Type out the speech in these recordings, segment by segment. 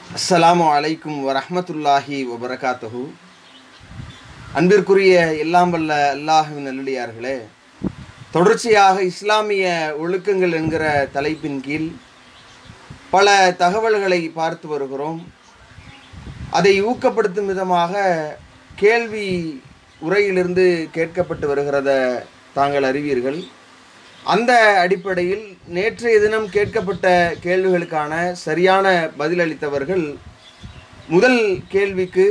அஸ்ஸலாமு அலைக்கும் வரஹ்மத்துல்லாஹி வபரகாத்துஹு அன்பிற்குரிய எல்லாம் வல்ல அல்லாஹுவின் நல்லடியார்களே தொடர்ச்சியாக இஸ்லாமிய ஒழுக்கங்கள் என்கிற தலைப்பின் கீழ் பல தகவல்களை பார்த்து வருகிறோம் அதை ஊக்கப்படுத்தும் விதமாக கேள்வி உரையிலிருந்து கேட்கப்பட்டு வருகிறத தாங்கள் அறிவீர்கள் அந்த அடிப்படையில் நேற்றைய தினம் கேட்கப்பட்ட கேள்விகளுக்கான சரியான பதிலளித்தவர்கள் முதல் கேள்விக்கு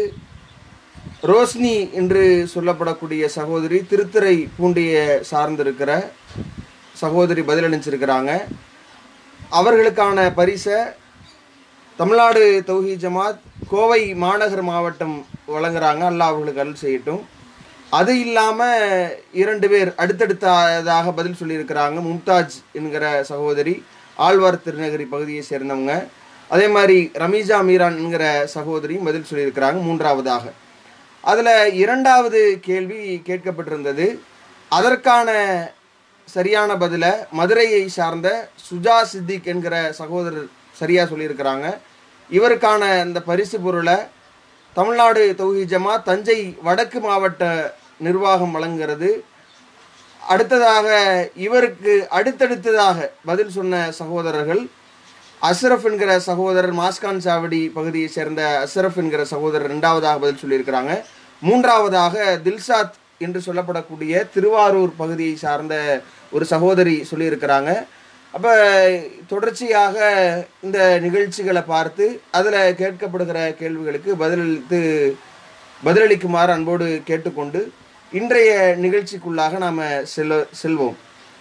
ரோஸ்னி என்று சொல்லப்படக்கூடிய சகோதரி திருத்துறை பூண்டிய சார்ந்திருக்கிற சகோதரி பதிலளிச்சிருக்கிறாங்க அவர்களுக்கான பரிசை தமிழ்நாடு தௌஹி ஜமாத் கோவை மாநகர் மாவட்டம் வழங்குறாங்க அல்லாஹ் அவர்களுக்கு அருள் செய்யட்டும் அது இல்லாமல் இரண்டு பேர் அடுத்தடுத்ததாக பதில் சொல்லியிருக்கிறாங்க மும்தாஜ் என்கிற சகோதரி ஆழ்வார் திருநகரி பகுதியை சேர்ந்தவங்க அதே மாதிரி ரமீஜா மீரான் என்கிற சகோதரியும் பதில் சொல்லியிருக்கிறாங்க மூன்றாவதாக அதில் இரண்டாவது கேள்வி கேட்கப்பட்டிருந்தது அதற்கான சரியான பதிலை மதுரையை சார்ந்த சுஜா சித்திக் என்கிற சகோதரர் சரியாக சொல்லியிருக்கிறாங்க இவருக்கான இந்த பரிசு பொருளை தமிழ்நாடு தௌஹி ஜமா தஞ்சை வடக்கு மாவட்ட நிர்வாகம் வழங்குகிறது அடுத்ததாக இவருக்கு அடுத்தடுத்ததாக பதில் சொன்ன சகோதரர்கள் அஷ்ரஃப் என்கிற சகோதரர் மாஸ்கான் சாவடி பகுதியை சேர்ந்த அஷ்ரஃப் என்கிற சகோதரர் ரெண்டாவதாக பதில் சொல்லியிருக்கிறாங்க மூன்றாவதாக தில்சாத் என்று சொல்லப்படக்கூடிய திருவாரூர் பகுதியை சார்ந்த ஒரு சகோதரி சொல்லியிருக்கிறாங்க அப்போ தொடர்ச்சியாக இந்த நிகழ்ச்சிகளை பார்த்து அதில் கேட்கப்படுகிற கேள்விகளுக்கு பதிலளித்து பதிலளிக்குமாறு அன்போடு கேட்டுக்கொண்டு இன்றைய நிகழ்ச்சிக்குள்ளாக நாம் செல்ல செல்வோம்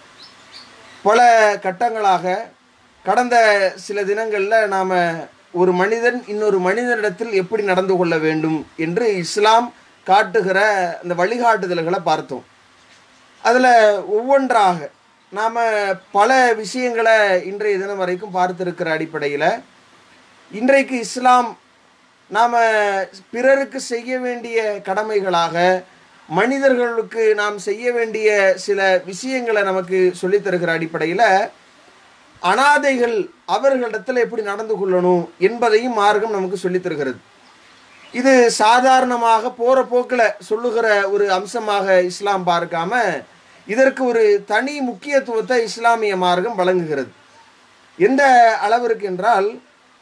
பல கட்டங்களாக கடந்த சில தினங்களில் நாம் ஒரு மனிதன் இன்னொரு மனிதனிடத்தில் எப்படி நடந்து கொள்ள வேண்டும் என்று இஸ்லாம் காட்டுகிற அந்த வழிகாட்டுதல்களை பார்த்தோம் அதில் ஒவ்வொன்றாக நாம் பல விஷயங்களை இன்றைய தினம் வரைக்கும் பார்த்துருக்கிற அடிப்படையில் இன்றைக்கு இஸ்லாம் நாம் பிறருக்கு செய்ய வேண்டிய கடமைகளாக மனிதர்களுக்கு நாம் செய்ய வேண்டிய சில விஷயங்களை நமக்கு சொல்லித் தருகிற அடிப்படையில் அனாதைகள் அவர்களிடத்தில் எப்படி நடந்து கொள்ளணும் என்பதையும் மார்க்கம் நமக்கு சொல்லித் தருகிறது இது சாதாரணமாக போகிற போக்கில் சொல்லுகிற ஒரு அம்சமாக இஸ்லாம் பார்க்காம இதற்கு ஒரு தனி முக்கியத்துவத்தை இஸ்லாமிய மார்க்கம் வழங்குகிறது எந்த அளவிற்கு என்றால்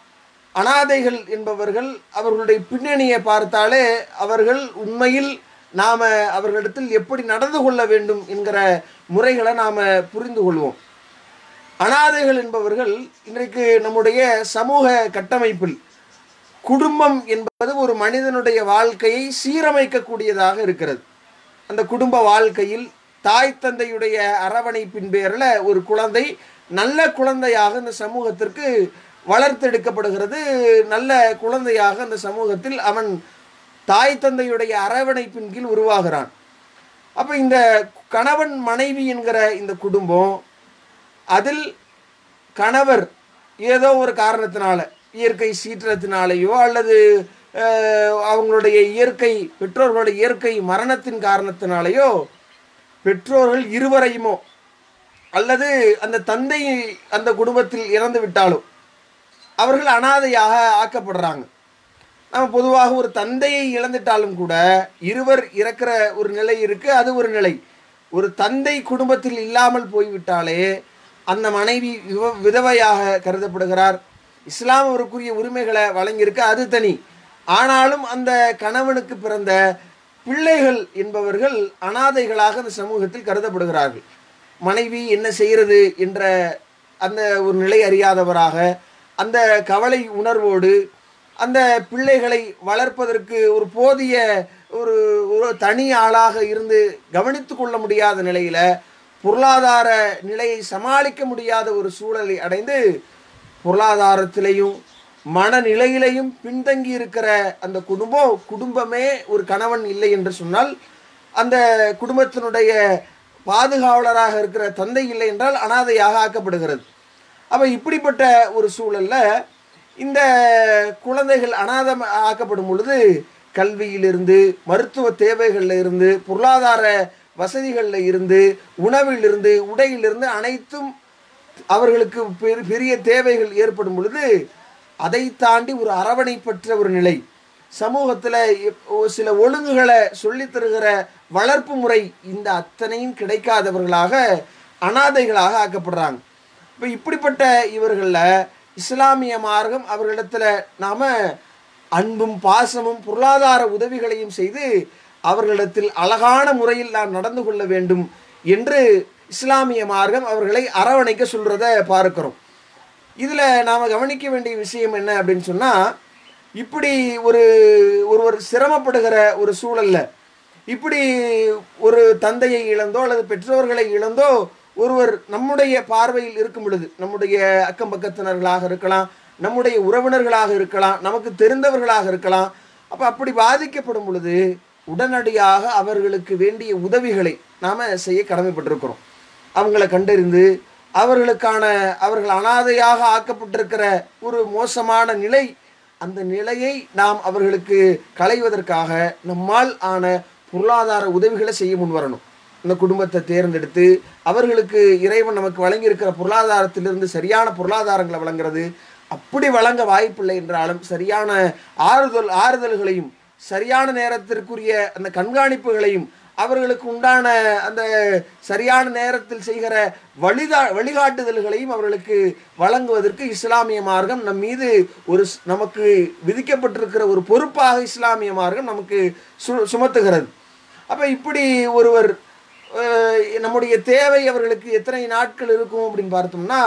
அனாதைகள் என்பவர்கள் அவர்களுடைய பின்னணியை பார்த்தாலே அவர்கள் உண்மையில் நாம் அவர்களிடத்தில் எப்படி நடந்து கொள்ள வேண்டும் என்கிற முறைகளை நாம் புரிந்து கொள்வோம் அனாதைகள் என்பவர்கள் இன்றைக்கு நம்முடைய சமூக கட்டமைப்பில் குடும்பம் என்பது ஒரு மனிதனுடைய வாழ்க்கையை சீரமைக்கக்கூடியதாக இருக்கிறது அந்த குடும்ப வாழ்க்கையில் தாய் தந்தையுடைய அரவணைப்பின் பேரில் ஒரு குழந்தை நல்ல குழந்தையாக இந்த சமூகத்திற்கு வளர்த்தெடுக்கப்படுகிறது நல்ல குழந்தையாக அந்த சமூகத்தில் அவன் தாய் தந்தையுடைய அரவணைப்பின் கீழ் உருவாகிறான் அப்போ இந்த கணவன் மனைவி என்கிற இந்த குடும்பம் அதில் கணவர் ஏதோ ஒரு காரணத்தினால இயற்கை சீற்றத்தினாலேயோ அல்லது அவங்களுடைய இயற்கை பெற்றோர்களுடைய இயற்கை மரணத்தின் காரணத்தினாலேயோ பெற்றோர்கள் இருவரையுமோ அல்லது அந்த தந்தை அந்த குடும்பத்தில் இறந்து விட்டாலோ அவர்கள் அனாதையாக ஆக்கப்படுறாங்க நம்ம பொதுவாக ஒரு தந்தையை இழந்துட்டாலும் கூட இருவர் இறக்கிற ஒரு நிலை இருக்குது அது ஒரு நிலை ஒரு தந்தை குடும்பத்தில் இல்லாமல் போய்விட்டாலே அந்த மனைவி விதவையாக கருதப்படுகிறார் இஸ்லாம் அவருக்குரிய உரிமைகளை வழங்கியிருக்கு அது தனி ஆனாலும் அந்த கணவனுக்கு பிறந்த பிள்ளைகள் என்பவர்கள் அனாதைகளாக அந்த சமூகத்தில் கருதப்படுகிறார்கள் மனைவி என்ன செய்கிறது என்ற அந்த ஒரு நிலை அறியாதவராக அந்த கவலை உணர்வோடு அந்த பிள்ளைகளை வளர்ப்பதற்கு ஒரு போதிய ஒரு ஒரு தனி ஆளாக இருந்து கவனித்து கொள்ள முடியாத நிலையில் பொருளாதார நிலையை சமாளிக்க முடியாத ஒரு சூழலை அடைந்து பொருளாதாரத்திலையும் மனநிலையிலையும் பின்தங்கி இருக்கிற அந்த குடும்பம் குடும்பமே ஒரு கணவன் இல்லை என்று சொன்னால் அந்த குடும்பத்தினுடைய பாதுகாவலராக இருக்கிற தந்தை இல்லை என்றால் அனாதையாக ஆக்கப்படுகிறது அப்போ இப்படிப்பட்ட ஒரு சூழலில் இந்த குழந்தைகள் அனாதம் ஆக்கப்படும் பொழுது கல்வியிலிருந்து மருத்துவ தேவைகளில் இருந்து பொருளாதார வசதிகளில் இருந்து உணவிலிருந்து உடையிலிருந்து அனைத்தும் அவர்களுக்கு பெரிய தேவைகள் ஏற்படும் பொழுது அதை தாண்டி ஒரு அரவணைப்பற்ற ஒரு நிலை சமூகத்தில் சில ஒழுங்குகளை சொல்லித் தருகிற வளர்ப்பு முறை இந்த அத்தனையும் கிடைக்காதவர்களாக அனாதைகளாக ஆக்கப்படுறாங்க இப்போ இப்படிப்பட்ட இவர்களில் இஸ்லாமிய மார்க்கம் அவர்களிடத்தில் நாம் அன்பும் பாசமும் பொருளாதார உதவிகளையும் செய்து அவர்களிடத்தில் அழகான முறையில் நாம் நடந்து கொள்ள வேண்டும் என்று இஸ்லாமிய மார்க்கம் அவர்களை அரவணைக்க சொல்கிறத பார்க்கிறோம் இதில் நாம் கவனிக்க வேண்டிய விஷயம் என்ன அப்படின்னு சொன்னால் இப்படி ஒரு ஒருவர் சிரமப்படுகிற ஒரு சூழல்ல இப்படி ஒரு தந்தையை இழந்தோ அல்லது பெற்றோர்களை இழந்தோ ஒருவர் நம்முடைய பார்வையில் இருக்கும் பொழுது நம்முடைய அக்கம் பக்கத்தினர்களாக இருக்கலாம் நம்முடைய உறவினர்களாக இருக்கலாம் நமக்கு தெரிந்தவர்களாக இருக்கலாம் அப்போ அப்படி பாதிக்கப்படும் பொழுது உடனடியாக அவர்களுக்கு வேண்டிய உதவிகளை நாம் செய்ய கடமைப்பட்டிருக்கிறோம் அவங்கள கண்டறிந்து அவர்களுக்கான அவர்கள் அனாதையாக ஆக்கப்பட்டிருக்கிற ஒரு மோசமான நிலை அந்த நிலையை நாம் அவர்களுக்கு களைவதற்காக நம்மால் ஆன பொருளாதார உதவிகளை செய்ய முன்வரணும் இந்த குடும்பத்தை தேர்ந்தெடுத்து அவர்களுக்கு இறைவன் நமக்கு வழங்கியிருக்கிற பொருளாதாரத்திலிருந்து சரியான பொருளாதாரங்களை வழங்குறது அப்படி வழங்க வாய்ப்பில்லை என்றாலும் சரியான ஆறுதல் ஆறுதல்களையும் சரியான நேரத்திற்குரிய அந்த கண்காணிப்புகளையும் அவர்களுக்கு உண்டான அந்த சரியான நேரத்தில் செய்கிற வழிதா வழிகாட்டுதல்களையும் அவர்களுக்கு வழங்குவதற்கு இஸ்லாமிய மார்க்கம் நம் மீது ஒரு ஸ்- நமக்கு விதிக்கப்பட்டிருக்கிற ஒரு பொறுப்பாக இஸ்லாமிய மார்க்கம் நமக்கு சு சுமத்துகிறது அப்போ இப்படி ஒருவர் அஹ், நம்முடைய தேவை அவர்களுக்கு எத்தனை நாட்கள் இருக்கும் அப்படின்னு பார்த்தோம்னா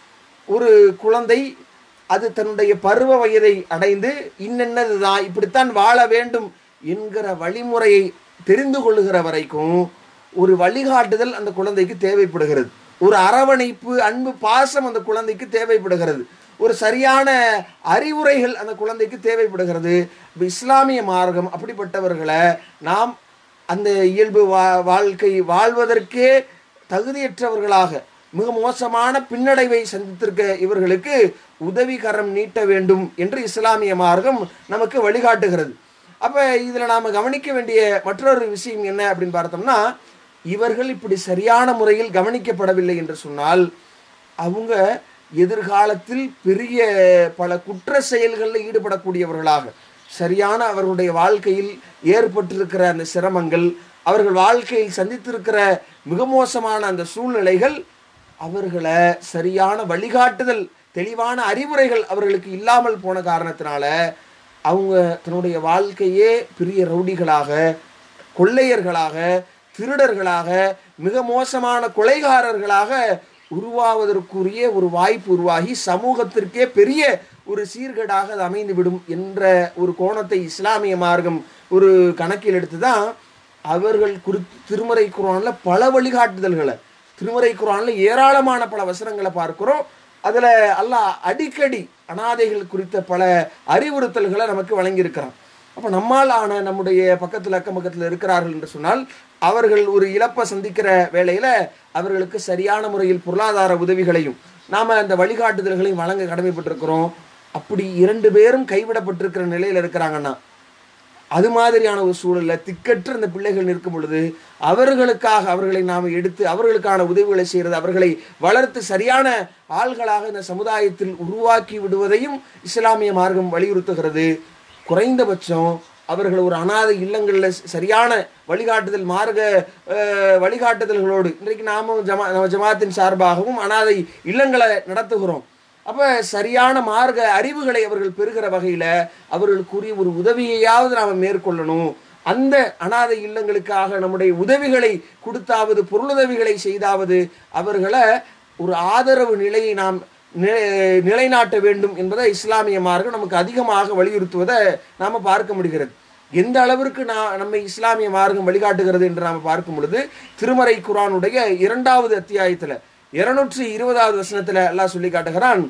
ஒரு குழந்தை அது தன்னுடைய பருவ வயதை அடைந்து இன்னென்னது தான் இப்படித்தான் வாழ வேண்டும் என்கிற வழிமுறையை தெரிந்து கொள்ளுகிற வரைக்கும் ஒரு வழிகாட்டுதல் அந்த குழந்தைக்கு தேவைப்படுகிறது ஒரு அரவணைப்பு அன்பு பாசம் அந்த குழந்தைக்கு தேவைப்படுகிறது ஒரு சரியான அறிவுரைகள் அந்த குழந்தைக்கு தேவைப்படுகிறது இப்ப இஸ்லாமிய மார்க்கம் அப்படிப்பட்டவர்களை நாம் அந்த இயல்பு வா வாழ்க்கை வாழ்வதற்கே தகுதியற்றவர்களாக மிக மோசமான பின்னடைவை சந்தித்திருக்க இவர்களுக்கு உதவிகரம் நீட்ட வேண்டும் என்று இஸ்லாமிய மார்க்கம் நமக்கு வழிகாட்டுகிறது அப்போ இதில் நாம் கவனிக்க வேண்டிய மற்றொரு விஷயம் என்ன அப்படின்னு பார்த்தோம்னா இவர்கள் இப்படி சரியான முறையில் கவனிக்கப்படவில்லை என்று சொன்னால் அவங்க எதிர்காலத்தில் பெரிய பல குற்ற செயல்களில் ஈடுபடக்கூடியவர்களாக சரியான அவர்களுடைய வாழ்க்கையில் ஏற்பட்டிருக்கிற அந்த சிரமங்கள் அவர்கள் வாழ்க்கையில் சந்தித்திருக்கிற மிக மோசமான அந்த சூழ்நிலைகள் அவர்களை சரியான வழிகாட்டுதல் தெளிவான அறிவுரைகள் அவர்களுக்கு இல்லாமல் போன காரணத்தினால அவங்க தன்னுடைய வாழ்க்கையே பெரிய ரவுடிகளாக கொள்ளையர்களாக திருடர்களாக மிக மோசமான கொலைகாரர்களாக உருவாவதற்குரிய ஒரு வாய்ப்பு உருவாகி சமூகத்திற்கே பெரிய ஒரு சீர்கேடாக அது அமைந்துவிடும் என்ற ஒரு கோணத்தை இஸ்லாமிய மார்க்கம் ஒரு கணக்கில் எடுத்து தான் அவர்கள் குறித்து திருமறை குரானில் பல வழிகாட்டுதல்களை திருமறை குரானில் ஏராளமான பல வசனங்களை பார்க்கிறோம் அதில் அல்லாஹ் அடிக்கடி அனாதைகள் குறித்த பல அறிவுறுத்தல்களை நமக்கு வழங்கியிருக்கிறான் அப்போ நம்மால் ஆன நம்முடைய பக்கத்தில் அக்கம் பக்கத்தில் இருக்கிறார்கள் என்று சொன்னால் அவர்கள் ஒரு இழப்பை சந்திக்கிற வேளையில் அவர்களுக்கு சரியான முறையில் பொருளாதார உதவிகளையும் நாம் அந்த வழிகாட்டுதல்களையும் வழங்க கடமைப்பட்டிருக்கிறோம் அப்படி இரண்டு பேரும் கைவிடப்பட்டிருக்கிற நிலையில் இருக்கிறாங்கன்னா அது மாதிரியான ஒரு சூழல்ல திக்கற்ற இந்த பிள்ளைகள் நிற்கும் பொழுது அவர்களுக்காக அவர்களை நாம் எடுத்து அவர்களுக்கான உதவிகளை செய்கிறது அவர்களை வளர்த்து சரியான ஆள்களாக இந்த சமுதாயத்தில் உருவாக்கி விடுவதையும் இஸ்லாமிய மார்க்கம் வலியுறுத்துகிறது குறைந்தபட்சம் அவர்கள் ஒரு அனாதை இல்லங்களில் சரியான வழிகாட்டுதல் மார்க்க அஹ், வழிகாட்டுதல்களோடு இன்றைக்கு நாமும் ஜமா நம்ம ஜமாத்தின் சார்பாகவும் அனாதை இல்லங்களை நடத்துகிறோம் அப்போ சரியான மார்க்க அறிவுகளை அவர்கள் பெறுகிற வகையில் அவர்களுக்குரிய ஒரு உதவியையாவது நாம் மேற்கொள்ளணும் அந்த அனாதை இல்லங்களுக்காக நம்முடைய உதவிகளை கொடுத்தாவது பொருளுதவிகளை செய்தாவது அவர்களை ஒரு ஆதரவு நிலையை நாம் நி- நிலைநாட்ட வேண்டும் என்பதை இஸ்லாமிய மார்க்கம் நமக்கு அதிகமாக வலியுறுத்துவதை நாம் பார்க்க முடிகிறது எந்த அளவிற்கு நான் நம்மை இஸ்லாமிய மார்க்கம் வழிகாட்டுகிறது என்று நாம் பார்க்கும் பொழுது திருமறை குரானுடைய இரண்டாவது அத்தியாயத்தில் இருநூற்றி இருபதாவது வசனத்தில் அல்லாஹ் சொல்லி காட்டுகிறான்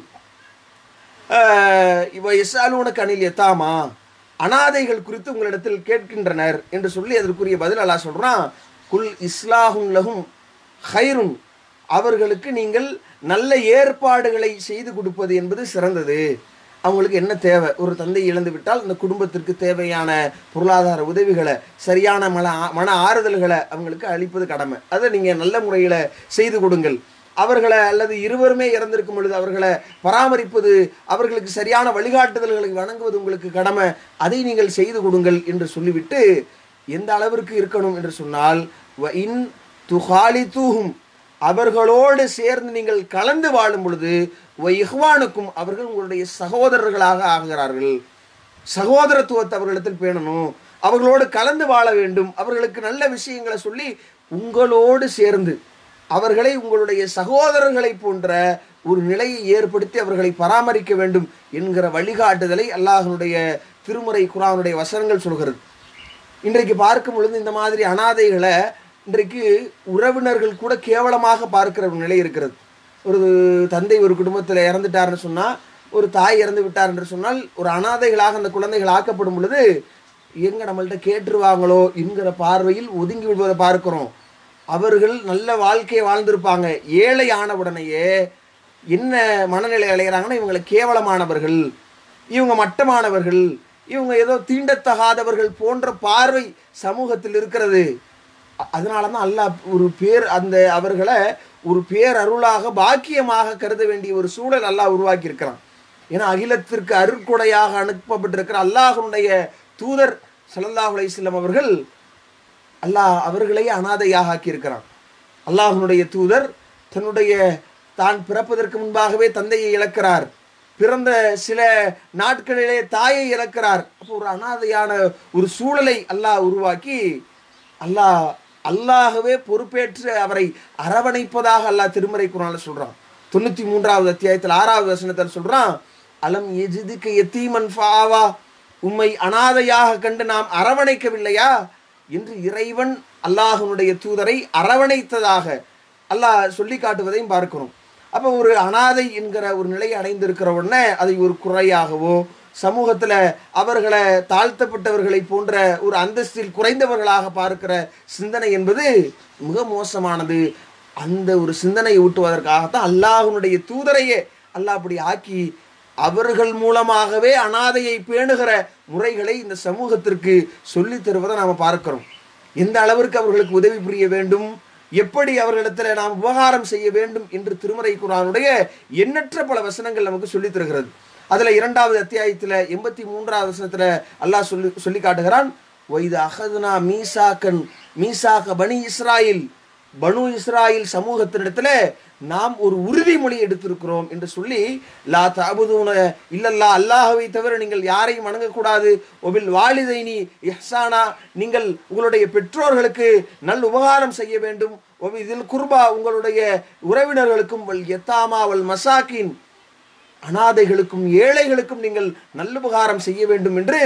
ஆஹ் இவ எஸ்ஆலூனக்கு அணில் எத்தாமா அனாதைகள் குறித்து உங்களிடத்தில் கேட்கின்றனர் என்று சொல்லி அதற்குரிய பதில் அல்லாஹ் சொல்றான் குல் இஸ்லாஹும் லஹும் ஹைருன் அவர்களுக்கு நீங்கள் நல்ல ஏற்பாடுகளை செய்து கொடுப்பது என்பது சிறந்தது அவங்களுக்கு என்ன தேவை ஒரு தந்தை இழந்து விட்டால் அந்த குடும்பத்திற்கு தேவையான பொருளாதார உதவிகளை சரியான மன மன ஆறுதல்களை அவங்களுக்கு அளிப்பது கடமை அதை நீங்கள் நல்ல முறையில் செய்து கொடுங்கள் அவர்களை அல்லது இருவருமே இறந்திருக்கும் பொழுது அவர்களை பராமரிப்பது அவர்களுக்கு சரியான வழிகாட்டுதல்களை வழங்குவது உங்களுக்கு கடமை அதை நீங்கள் செய்து கொடுங்கள் என்று சொல்லிவிட்டு எந்த அளவிற்கு இருக்கணும் என்று சொன்னால் வ இன் துஹாலித்துஹும் அவர்களோடு சேர்ந்து நீங்கள் கலந்து வாழும் பொழுது வ இஹ்வானுக்கும் அவர்கள் உங்களுடைய சகோதரர்களாக ஆகிறார்கள் சகோதரத்துவத்தை அவர்களிடத்தில் பேணணும் அவர்களோடு கலந்து வாழ வேண்டும் அவர்களுக்கு நல்ல விஷயங்களை சொல்லி உங்களோடு சேர்ந்து அவர்களை உங்களுடைய சகோதரர்களை போன்ற ஒரு நிலையை ஏற்படுத்தி அவர்களை பராமரிக்க வேண்டும் என்கிற வழிகாட்டுதலை அல்லாஹனுடைய திருமுறை குரானுடைய வசனங்கள் சொல்கிறது இன்றைக்கு பார்க்கும் பொழுது இந்த மாதிரி அனாதைகளை இன்றைக்கு உறவினர்கள் கூட கேவலமாக பார்க்கிற ஒரு நிலை இருக்கிறது ஒரு தந்தை ஒரு குடும்பத்தில் இறந்துட்டாருன்னு சொன்னால் ஒரு தாய் இறந்து விட்டார் என்று சொன்னால் ஒரு அனாதைகளாக அந்த குழந்தைகள் ஆக்கப்படும் பொழுது எங்க நம்மள்ட்ட கேட்டுருவாங்களோ என்கிற பார்வையில் ஒதுங்கி விடுவதை பார்க்கிறோம் அவர்கள் நல்ல வாழ்க்கையை வாழ்ந்திருப்பாங்க ஏழை ஆன உடனேயே என்ன மனநிலை அடைகிறாங்கன்னா இவங்களை கேவலமானவர்கள் இவங்க மட்டமானவர்கள் இவங்க ஏதோ தீண்டத்தகாதவர்கள் போன்ற பார்வை சமூகத்தில் இருக்கிறது அ- அதனால தான் அல்லாஹ் ஒரு பேர் அந்த அவர்களை ஒரு பேரருளாக பாக்கியமாக கருத வேண்டிய ஒரு சூழல் அல்லாஹ் உருவாக்கி இருக்கிறான் ஏன்னா அகிலத்திற்கு அருட்கொடையாக அனுப்பப்பட்டிருக்கிற அல்லாஹ்வுடைய தூதர் ஸல்லல்லாஹு அலைஹி வஸல்லம் அவர்கள் அல்லாஹ் அவர்களை அனாதையாக ஆக்கியிருக்கிறான் அல்லாஹ்வுடைய தூதர் தன்னுடைய தான் பிறப்பதற்கு முன்பாகவே தந்தையை இழக்கிறார் பிறந்த சில நாட்களிலே தாயை இழக்கிறார் அப்போ ஒரு அனாதையான ஒரு சூழலை அல்லாஹ் உருவாக்கி அல்லாஹ் அல்லாஹ்வே பொறுப்பேற்று அவரை அரவணைப்பதாக அல்லாஹ் திருமறை குரான்ல சொல்றான் தொண்ணூத்தி மூன்றாவது அத்தியாயத்தில் ஆறாவது வசனத்தில் சொல்றான் அலம் எஜிதுக்கு எத்தீமன் ஃபாவா உம்மை அனாதையாக கண்டு நாம் அரவணைக்கவில்லையா என்று இறைவன் அல்லாஹ்வுடைய தூதரை அரவணைத்ததாக அல்லாஹ் சொல்லி காட்டுவதையும் பார்க்கிறோம் அப்போ ஒரு அனாதை என்கிற ஒரு நிலையை அடைந்திருக்கிற உடனே அதை ஒரு குறையாகவோ சமூகத்தில் அவர்களை தாழ்த்தப்பட்டவர்களை போன்ற ஒரு அந்தஸ்தில் குறைந்தவர்களாக பார்க்கிற சிந்தனை என்பது மிக மோசமானது அந்த ஒரு சிந்தனையை ஊட்டுவதற்காகத்தான் அல்லாஹ்வுடைய தூதரையே அல்லாஹ் அப்படி ஆக்கி அவர்கள் மூலமாகவே அனாதையை பேணுகிற முறைகளை இந்த சமூகத்திற்கு சொல்லித் தருவதை நாம் பார்க்கிறோம் எந்த அளவிற்கு அவர்களுக்கு உதவி புரிய வேண்டும் எப்படி அவர்களிடத்தில் நாம் உபகாரம் செய்ய வேண்டும் என்று திருமறை குரானுடைய எண்ணற்ற பல வசனங்கள் நமக்கு சொல்லித் தருகிறது அதுல இரண்டாவது அத்தியாயத்துல எண்பத்தி மூன்றாவது வசனத்துல அல்லாஹ் சொல்லி சொல்லி காட்டுகிறான் வைது அகதுனா மீசாக்கன் மீசாக்க பனி இஸ்ராயில் பனு இஸ்ராயில் சமூகத்தினிடத்துல நாம் ஒரு உறுதிமொழி எடுத்திருக்கிறோம் என்று சொல்லி லா தாபுதூன இல்லல்லா அல்லாஹவை தவிர நீங்கள் யாரையும் வணங்கக்கூடாது ஒபில் வாலிதைனி இஹ்சானா நீங்கள் உங்களுடைய பெற்றோர்களுக்கு நல் உபகாரம் செய்ய வேண்டும் ஒபி இதில் குர்பா உங்களுடைய உறவினர்களுக்கும் வல் எத்தாமா வல் மசாக்கின் அனாதைகளுக்கும் ஏழைகளுக்கும் நீங்கள் நல்லுபகாரம் செய்ய வேண்டும் என்று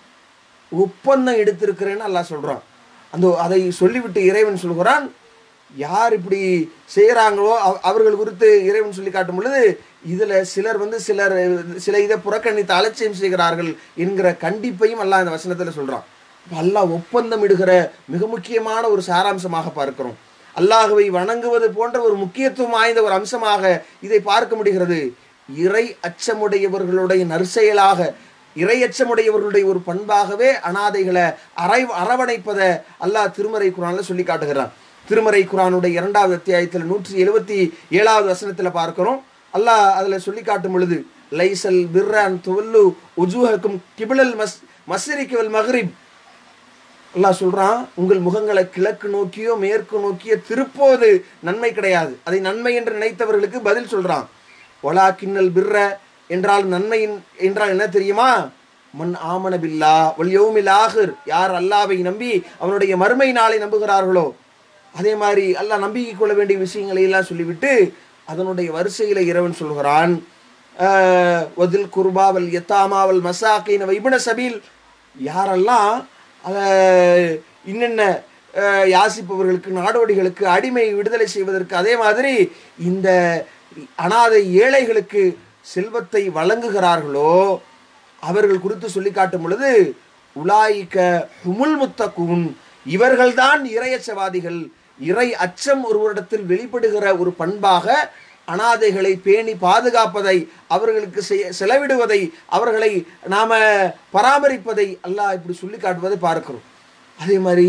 ஒப்பந்தம் எடுத்திருக்கிறேன்னு அல்லாஹ் சொல்றான் அந்த அதை சொல்லிவிட்டு இறைவன் சொல்கிறான் யார் இப்படி செய்கிறாங்களோ அவ- அவர்கள் குறித்து இறைவன் சொல்லி காட்டும் பொழுது இதில் சிலர் வந்து சிலர் சில இதை புறக்கணித்து அலட்சியம் செய்கிறார்கள் என்கிற கண்டிப்பையும் அல்லாஹ் இந்த வசனத்தில் சொல்கிறான் அல்லாஹ் ஒப்பந்தம் இடுகிற மிக முக்கியமான ஒரு சாராம்சமாக பார்க்கிறோம் அல்லாஹுவை வணங்குவது போன்ற ஒரு முக்கியத்துவம் வாய்ந்த ஒரு அம்சமாக இதை பார்க்க முடிகிறது இறை அச்சமுடையவர்களுடைய நற்செயலாக இறையச்சமுடையவர்களுடைய ஒரு பண்பாகவே அனாதைகளை அரை அரவணைப்பதை அல்லாஹ் திருமறை குரான்ல சொல்லி காட்டுகிறான் திருமறை குரானுடைய இரண்டாவது அத்தியாயத்தில் நூற்றி எழுபத்தி ஏழாவது வசனத்தில் பார்க்கிறோம் அல்லாஹ் அதில் சொல்லி காட்டும் பொழுது லைசல் பிர்ரான் துவல்லு உஜூஹக்கும் கிபிலல் மஸ் மஸ்ரிக்குவல் மஹ்ரிப் அல்லாஹ் சொல்றான் உங்கள் முகங்களை கிழக்கு நோக்கியோ மேற்கு நோக்கியோ திருப்போது நன்மை கிடையாது அதை நன்மை என்று நினைத்தவர்களுக்கு பதில் சொல்றான் ஒலா கிண்ணல் பிர்ர என்றால் நன்மையின் என்றால் என்ன தெரியுமா மன் ஆமன பில்லா ஒல் யௌமில் ஆஹிர் யார் அல்லாவை நம்பி அவனுடைய மறுமை நாளை நம்புகிறார்களோ அதே மாதிரி அல்லாஹ் நம்பிக்கை கொள்ள வேண்டிய விஷயங்களை எல்லாம் சொல்லிவிட்டு அதனுடைய வரிசையில இறைவன் சொல்கிறான் ஆஹ், வதில் குர்பாவல் எத்தாமாவல் மசாக்கின் வைபுன சபீல் யாரெல்லாம் ஆஹ், இன்னென்ன ஆஹ், யாசிப்பவர்களுக்கு நாடோடிகளுக்கு அடிமை விடுதலை செய்வதற்கு அதே மாதிரி இந்த அனாதை ஏழைகளுக்கு செல்வத்தை வழங்குகிறார்களோ அவர்கள் குறித்து சொல்லி காட்டும் பொழுது உலாய்க்க ஹுமுல் முத்தகுன் இவர்கள்தான் இறையச்சவாதிகள் இறை அச்சம் ஒருவரிடத்தில் வெளிப்படுகிற ஒரு பண்பாக அனாதைகளை பேணி பாதுகாப்பதை அவர்களுக்கு செய- செலவிடுவதை அவர்களை நாம பராமரிப்பதை அல்லாஹ் இப்படி சொல்லி காட்டுவதை பார்க்கிறோம் அதே மாதிரி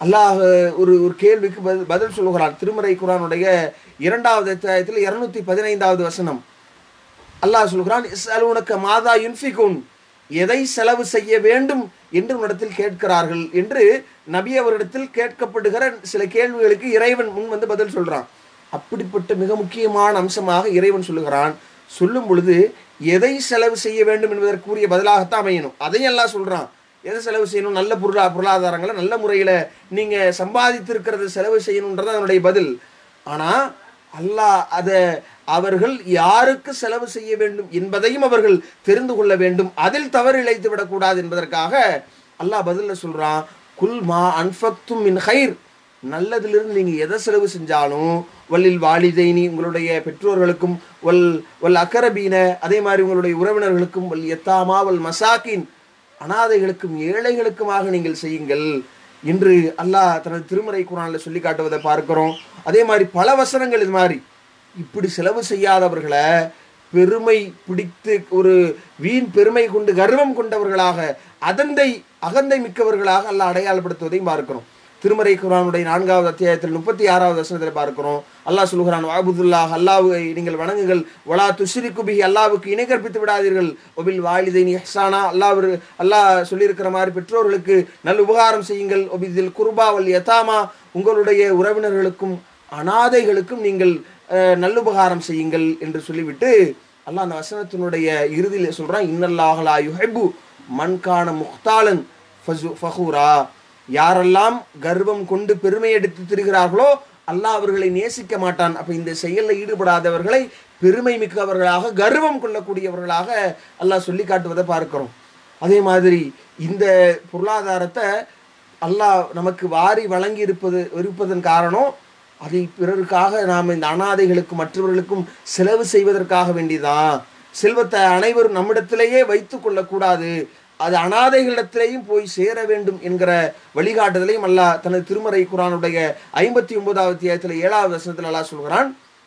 அல்லாஹ் ஒரு ஒரு கேள்விக்கு பதில் பதில் சொல்லுகிறான் திருமறை குரானுடைய இரண்டாவது அத்தியாயத்தில் இருநூத்தி பதினைந்தாவது வசனம் அல்லாஹ் சொல்கிறான் இஸ்அலூனக மாதா யுன்ஃபிகுன் எதை செலவு செய்ய வேண்டும் என்று உன்னிடத்தில் கேட்கிறார்கள் என்று நபி அவரிடத்தில் கேட்கப்படுகிற சில கேள்விகளுக்கு இறைவன் முன் வந்து பதில் சொல்றான் அப்படிப்பட்ட மிக முக்கியமான அம்சமாக இறைவன் சொல்லுகிறான் சொல்லும் பொழுது எதை செலவு செய்ய வேண்டும் என்பதற்குரிய பதிலாகத்தான் அமையணும் அதையும் எல்லாம் சொல்றான் எதை செலவு செய்யணும் நல்ல பொருளா பொருளாதாரங்களை நல்ல முறையில் நீங்க சம்பாதித்திருக்கிறத செலவு செய்யணுன்றது அதனுடைய பதில் ஆனா அல்லாஹ் அதை அவர்கள் யாருக்கு செலவு செய்ய வேண்டும் என்பதையும் அவர்கள் தெரிந்து கொள்ள வேண்டும் அதில் தவறு இழைத்து விடக்கூடாது என்பதற்காக அல்லாஹ் பதில்ல சொல்றான் குல் மா அன்ஃபக்தும் மின் ஹைர் நல்லதிலிருந்து நீங்க எதை செலவு செஞ்சாலும் வல்லில் வாலிதைனி உங்களுடைய பெற்றோர்களுக்கும் வல் வல் அக்கரபீன அதே மாதிரி உங்களுடைய உறவினர்களுக்கும் வல் எத்தாமா வல் மசாக்கின் அனாதைகளுக்கும் ஏழைகளுக்குமாக நீங்கள் செய்யுங்கள் என்று அல்லாஹ் தனது திருமறை குரானில் சொல்லி காட்டுவதை பார்க்கிறோம் அதே மாதிரி பல வசனங்கள் இது மாதிரி இப்படி செலவு செய்யாதவர்களை பெருமை பிடித்து ஒரு வீண் பெருமை கொண்டு கர்வம் கொண்டவர்களாக அதந்தை அகந்தை மிக்கவர்களாக அல்லாஹ் அடையாளப்படுத்துவதையும் பார்க்கிறோம் திருமறை குரானுடைய நான்காவது அத்தியாயத்தில் முப்பத்தி ஆறாவது வசனத்தில் பார்க்கிறோம் அல்லாஹ் சொல்கிறான் வாபுதுல்லாஹ் அல்லாஹ்வை நீங்கள் வணங்குங்கள் வலா துஷ்ரி குபி அல்லாவுக்கு இணை கற்பித்து விடாதீர்கள் ஒபில் வாலிதை ஹசானா அல்லாஹ் அல்லாஹ் சொல்லியிருக்கிற மாதிரி பெற்றோர்களுக்கு நல் உபகாரம் செய்யுங்கள் ஒபிதில் குர்பாவல் யதாமா உங்களுடைய உறவினர்களுக்கும் அனாதைகளுக்கும் நீங்கள் அஹ், நல்லுபகாரம் செய்யுங்கள் என்று சொல்லிவிட்டு அல்லாஹ் அந்த வசனத்தினுடைய இறுதியில் சொல்றான் இன்னல்லாஹலா யுஹெபு மண்கான முக்தாலன் ஃபசு- ஃபஹூரா யாரெல்லாம் கர்வம் கொண்டு பெருமை எடுத்து திரிகிறார்களோ அல்லாஹ் அவர்களை நேசிக்க மாட்டான் அப்ப இந்த செயலில் ஈடுபடாதவர்களை பெருமை மிக்கவர்களாக கர்வம் கொள்ளக்கூடியவர்களாக அல்லாஹ் சொல்லி காட்டுவதை பார்க்கிறோம் அதே மாதிரி இந்த பொருளாதாரத்தை அல்லாஹ் நமக்கு வாரி வழங்கி இருப்பது இருப்பதன் காரணம் அதை பிறருக்காக நாம் இந்த அனாதைகளுக்கும் மற்றவர்களுக்கும் செலவு செய்வதற்காக வேண்டிதான் செல்வத்தை அனைவரும் நம்மிடத்திலேயே வைத்து கொள்ளக்கூடாது அது அனாதைகளிடத்திலேயும் போய் சேர வேண்டும் என்கிற வழிகாட்டுதலையும் அல்லாஹ் தனது திருமறை குரானுடைய ஐம்பத்தி ஒன்பதாவது அத்தியாயத்தில் ஏழாவது வசனத்தில் அல்லாஹ் சொல்கிறான்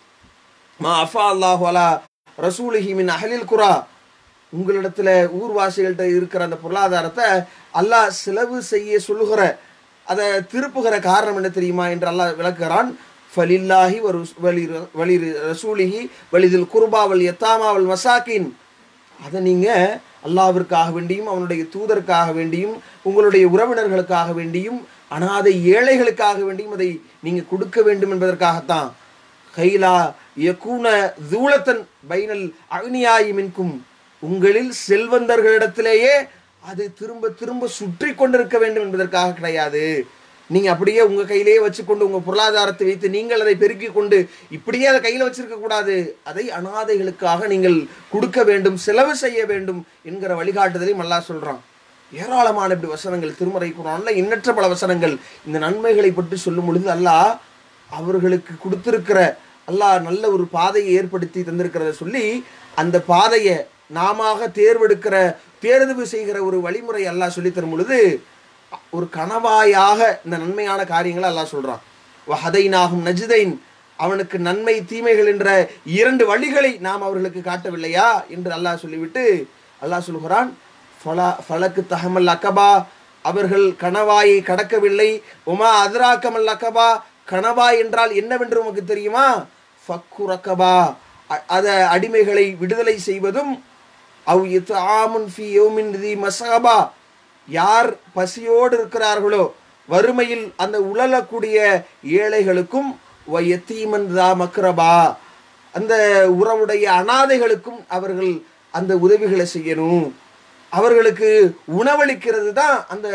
மா அஃபா அல்லாஹு அலா ரசூலிஹி மின் அஹலில் குரா உங்களிடத்துல ஊர்வாசிகள்கிட்ட இருக்கிற அந்த பொருளாதாரத்தை அல்லாஹ் செலவு செய்ய சொல்லுகிற அதை திருப்புகிற காரணம் என்ன தெரியுமா என்று அல்லாஹ் விளக்குகிறான் ஃபலில்லாஹி ஒரு வலி வலி ரசூலிஹி வலிதில் குர்பாவல் யத்தாமாவல் மசாக்கின் அதை நீங்கள் அல்லாவிற்காக வேண்டியும் அவனுடைய தூதருக்காக வேண்டியும் உங்களுடைய உறவினர்களுக்காக வேண்டியும் அனாதை ஏழைகளுக்காக வேண்டியும் அதை நீங்கள் கொடுக்க வேண்டும் என்பதற்காகத்தான் கைலா யக்கூன தூளத்தன் பைனல் அக்னியாயி மின்கும் உங்களில் செல்வந்தர்களிடத்திலேயே அது திரும்ப திரும்ப சுற்றி கொண்டிருக்க வேண்டும் என்பதற்காக கிடையாது நீங்க அப்படியே உங்க கையிலேயே வச்சுக்கொண்டு உங்க பொருளாதாரத்தை வைத்து நீங்கள் அதை பெருக்கிக் கொண்டு இப்படியே அதை கையில வச்சிருக்க கூடாது அதை அனாதைகளுக்காக நீங்கள் கொடுக்க வேண்டும் செலவு செய்ய வேண்டும் என்கிற வழிகாட்டுதலையும் அல்லாஹ் சொல்றான் ஏராளமான இப்படி வசனங்கள் திருமறை குரான்ல எண்ணற்ற பல வசனங்கள் இந்த நன்மைகளை பற்றி சொல்லும் பொழுது அல்லாஹ் அவர்களுக்கு கொடுத்திருக்கிற அல்லாஹ் நல்ல ஒரு பாதையை ஏற்படுத்தி தந்திருக்கிறத சொல்லி அந்த பாதையை நாம தேர்வெடுக்கிற தேர்வு செய்கிற ஒரு வழிமுறை அல்லாஹ் சொல்லி தரும் பொழுது ஒரு கணவாயாக இந்த நன்மையான காரியங்களை அல்லாஹ் சொல்றான் வஹதைனாகும் நஜிதைன் அவனுக்கு நன்மை தீமைகள் என்ற இரண்டு வழிகளை நாம் அவர்களுக்கு காட்டவில்லையா என்று அல்லாஹ் சொல்லிவிட்டு அல்லாஹ் சொல்கிறான் ஃபலா ஃபலக்கு தஹமல் அக்கபா அவர்கள் கணவாயை கடக்கவில்லை உமா அதிராக்கமல் அக்கபா கணவா என்றால் என்னவென்று உமக்கு தெரியுமா ஃபக்கு ரக்கபா அத அடிமைகளை விடுதலை செய்வதும் அவ் இத்து ஆமுன் ஃபி யௌமின் தி மசகபா யார் பசியோடு இருக்கிறார்களோ வறுமையில் அந்த உழலக்கூடிய ஏழைகளுக்கும் வயத்தீமன் தா மக்ரபா அந்த உறவுடைய அனாதைகளுக்கும் அவர்கள் அந்த உதவிகளை செய்யணும் அவர்களுக்கு உணவளிக்கிறது தான் அந்த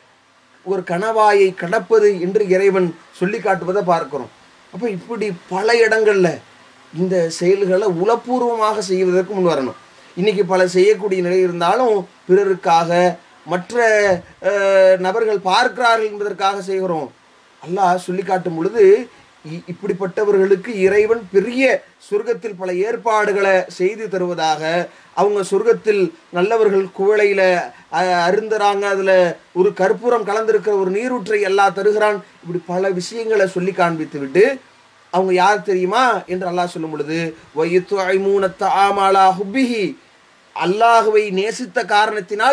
ஒரு கணவாயை கடப்பது என்று இறைவன் சொல்லி காட்டுவதை பார்க்கிறோம் அப்போ இப்படி பல இடங்கள்ல இந்த செயல்களை உளப்பூர்வமாக செய்வதற்கு முன் வரணும் இன்னைக்கு பல செய்யக்கூடிய நிலை இருந்தாலும் பிறருக்காக மற்ற அஹ், நபர்கள் பார்க்கிறார்கள் என்பதற்காக செய்கிறோம் அல்லாஹ் சொல்லி காட்டும் பொழுது இ- இப்படிப்பட்டவர்களுக்கு இறைவன் பெரிய சொர்க்கத்தில் பல ஏற்பாடுகளை செய்து தருவதாக அவங்க சொர்க்கத்தில் நல்லவர்கள் குவளையில அஹ், அருந்துறாங்க அதுல ஒரு கற்பூரம் கலந்திருக்கிற ஒரு நீரூற்றை எல்லாம் தருகிறான் இப்படி பல விஷயங்களை சொல்லி காண்பித்து விட்டு அவங்க யார் தெரியுமா என்று அல்லாஹ் சொல்லும் பொழுது வயித்து ஐமூனத்த ஆமாலா ஹுப்பிஹி அல்லாஹுவை நேசித்த காரணத்தினால்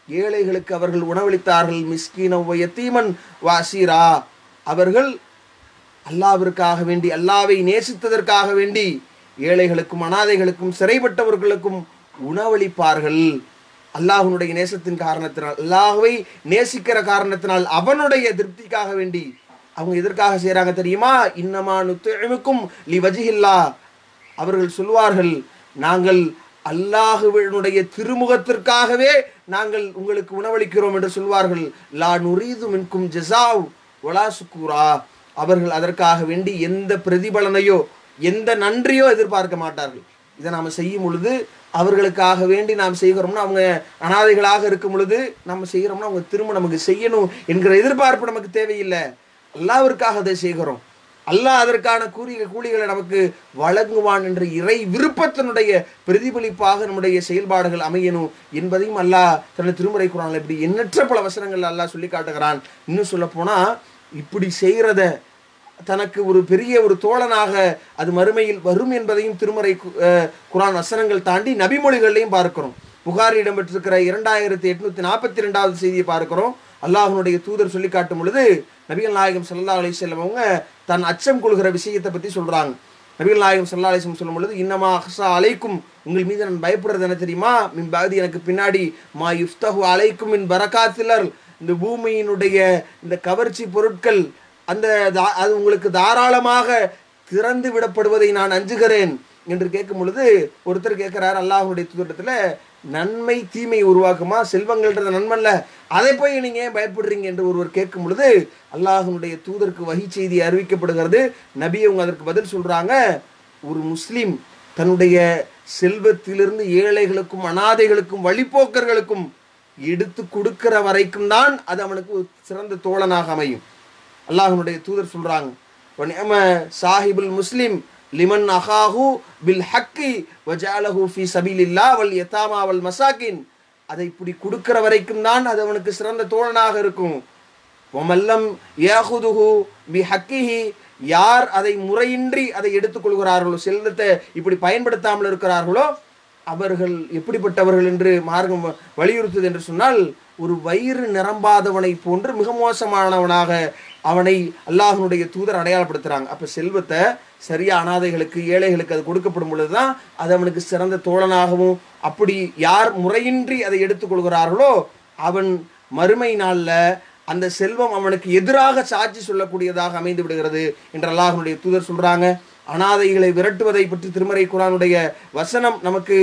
ஏழைகளுக்கு அவர்கள் உணவளித்தார்கள் மிஸ்கீன யத்தீமன் வாசீரா அவர்கள் அல்லாவிற்காக வேண்டி அல்லாவை நேசித்ததற்காக வேண்டி ஏழைகளுக்கும் அனாதைகளுக்கும் சிறைப்பட்டவர்களுக்கும் உணவளிப்பார்கள் அல்லாஹ்வுடைய நேசத்தின் காரணத்தினால் அல்லாஹ்வை நேசிக்கிற காரணத்தினால் அவனுடைய திருப்திக்காக வேண்டி அவங்க எதற்காக செய்றாங்க தெரியுமா இன்னமா நுத்துமிக்கும் லி வஜிஹில்லா அவர்கள் சொல்வார்கள் நாங்கள் அல்லாஹுவினுடைய திருமுகத்திற்காகவே நாங்கள் உங்களுக்கு உணவளிக்கிறோம் என்று சொல்வார்கள் லா நுரீது மின்கும் ஜெசாவ் ஒலா சுக்கூரா அவர்கள் அதற்காக வேண்டி எந்த பிரதிபலனையோ எந்த நன்றியோ எதிர்பார்க்க மாட்டார்கள் இதை நாம் செய்யும் பொழுது அவர்களுக்காக வேண்டி நாம் செய்கிறோம்னா அவங்க அனாதைகளாக இருக்கும் பொழுது நம்ம செய்கிறோம்னா அவங்க திரும்ப நமக்கு செய்யணும் என்கிற எதிர்பார்ப்பு நமக்கு தேவையில்லை அல்லாவிற்காக அதை செய்கிறோம் அல்லாஹ் அதற்கான கூலி கூலிகளை நமக்கு வழங்குவான் என்ற இறை விருப்பத்தினுடைய பிரதிபலிப்பாக நம்முடைய செயல்பாடுகள் அமையணும் என்பதையும் அல்லாஹ் தனது திருமுறை குரானில் இப்படி எண்ணற்ற பல வசனங்கள் அல்லாஹ் சொல்லி காட்டுகிறான் இன்னும் சொல்ல போனா இப்படி செய்கிறத தனக்கு ஒரு பெரிய ஒரு தோழனாக அது மறுமையில் வரும் என்பதையும் திருமறை கு- அஹ் குரான் வசனங்கள் தாண்டி நபிமொழிகள்லையும் பார்க்கிறோம் புகாரி இடம்பெற்றிருக்கிற இரண்டாயிரத்தி எட்நூத்தி நாற்பத்தி ரெண்டாவது செய்தியை பார்க்கிறோம் அல்லாஹ்வுடைய தூதர் சொல்லி காட்டும் பொழுது நபிகள் நாயகம் ஸல்லல்லாஹு அலைஹி வஸல்லம் அவங்க தன் அச்சம் கொள்கிற விஷயத்தை பற்றி சொல்றாங்க நபிகள் நாயகம் ஸல்லல்லாஹு அலைஹி வஸல்லம் சொல்லும் பொழுது இன்னமா அஹ்ஸா அலைக்கும் உங்கள் மீது நான் பயப்படுறது என்ன தெரியுமா மின் பாதி எனக்கு பின்னாடி மா யுஃப்தஹு அலைக்கும் மின் பரகாத்திலர் இந்த பூமியினுடைய இந்த கவர்ச்சி பொருட்கள் அந்த தா- அது உங்களுக்கு தாராளமாக திறந்து விடப்படுவதை நான் அஞ்சுகிறேன் என்று கேட்கும் பொழுது ஒருத்தர் கேட்கிறார் அல்லாஹ்வுடைய தூதரத்துல நன்மை தீமை உருவாக்குமா செல்வங்கள்ன்றது நன்மல்ல அதை போய் நீங்க ஏன் பயப்படுறீங்க என்று ஒருவர் கேட்கும் பொழுது அல்லாஹ்வுடைய தூதருக்கு வகை செய்தி அறிவிக்கப்படுகிறது நபி அவங்க அதற்கு பதில் சொல்றாங்க ஒரு முஸ்லிம் தன்னுடைய செல்வத்திலிருந்து ஏழைகளுக்கும் அனாதைகளுக்கும் வழிப்போக்கர்களுக்கும் எடுத்து கொடுக்கிற வரைக்கும் தான் அது அவனுக்கு ஒரு சிறந்த தோழனாக அமையும் அல்லாஹ்வுடைய தூதர் சொல்றாங்க வநிஅம சாஹிபுல் முஸ்லிம் லிமன் அஹாஹு பில் ஹக்கி வஜாலஹு ஃபி சபீலில்லா வல் யதாமா வல் மசாக்கின் அதை இப்படி கொடுக்கிற வரைக்கும் தான் அது அவனுக்கு சிறந்த தோழனாக இருக்கும் ஒமல்லம் யாஹுதுஹு பி ஹக்கிஹி யார் அதை முறையின்றி அதை எடுத்துக்கொள்கிறார்களோ செல்வத்தை இப்படி பயன்படுத்தாமல் இருக்கிறார்களோ அவர்கள் எப்படிப்பட்டவர்கள் என்று மார்க்கம் வலியுறுத்துது என்று சொன்னால் ஒரு வயிறு நிரம்பாதவனை போன்று மிக மோசமானவனாக அவனை அல்லாஹ்வுடைய தூதர் அடையாளப்படுத்துறாங்க அப்ப செல்வத்தை சரியா அனாதைகளுக்கு ஏழைகளுக்கு அது கொடுக்கப்படும் பொழுதுதான் அது அவனுக்கு சிறந்த தோழனாகவும் அப்படி யார் முறையின்றி அதை எடுத்துக்கொள்கிறார்களோ அவன் மறுமை நாள்ல அந்த செல்வம் அவனுக்கு எதிராக சாட்சி சொல்லக்கூடியதாக அமைந்து விடுகிறது என்று அல்லாஹ்வுடைய தூதர் சொல்றாங்க அனாதைகளை விரட்டுவதை பற்றி திருமறை குரானுடைய வசனம் நமக்கு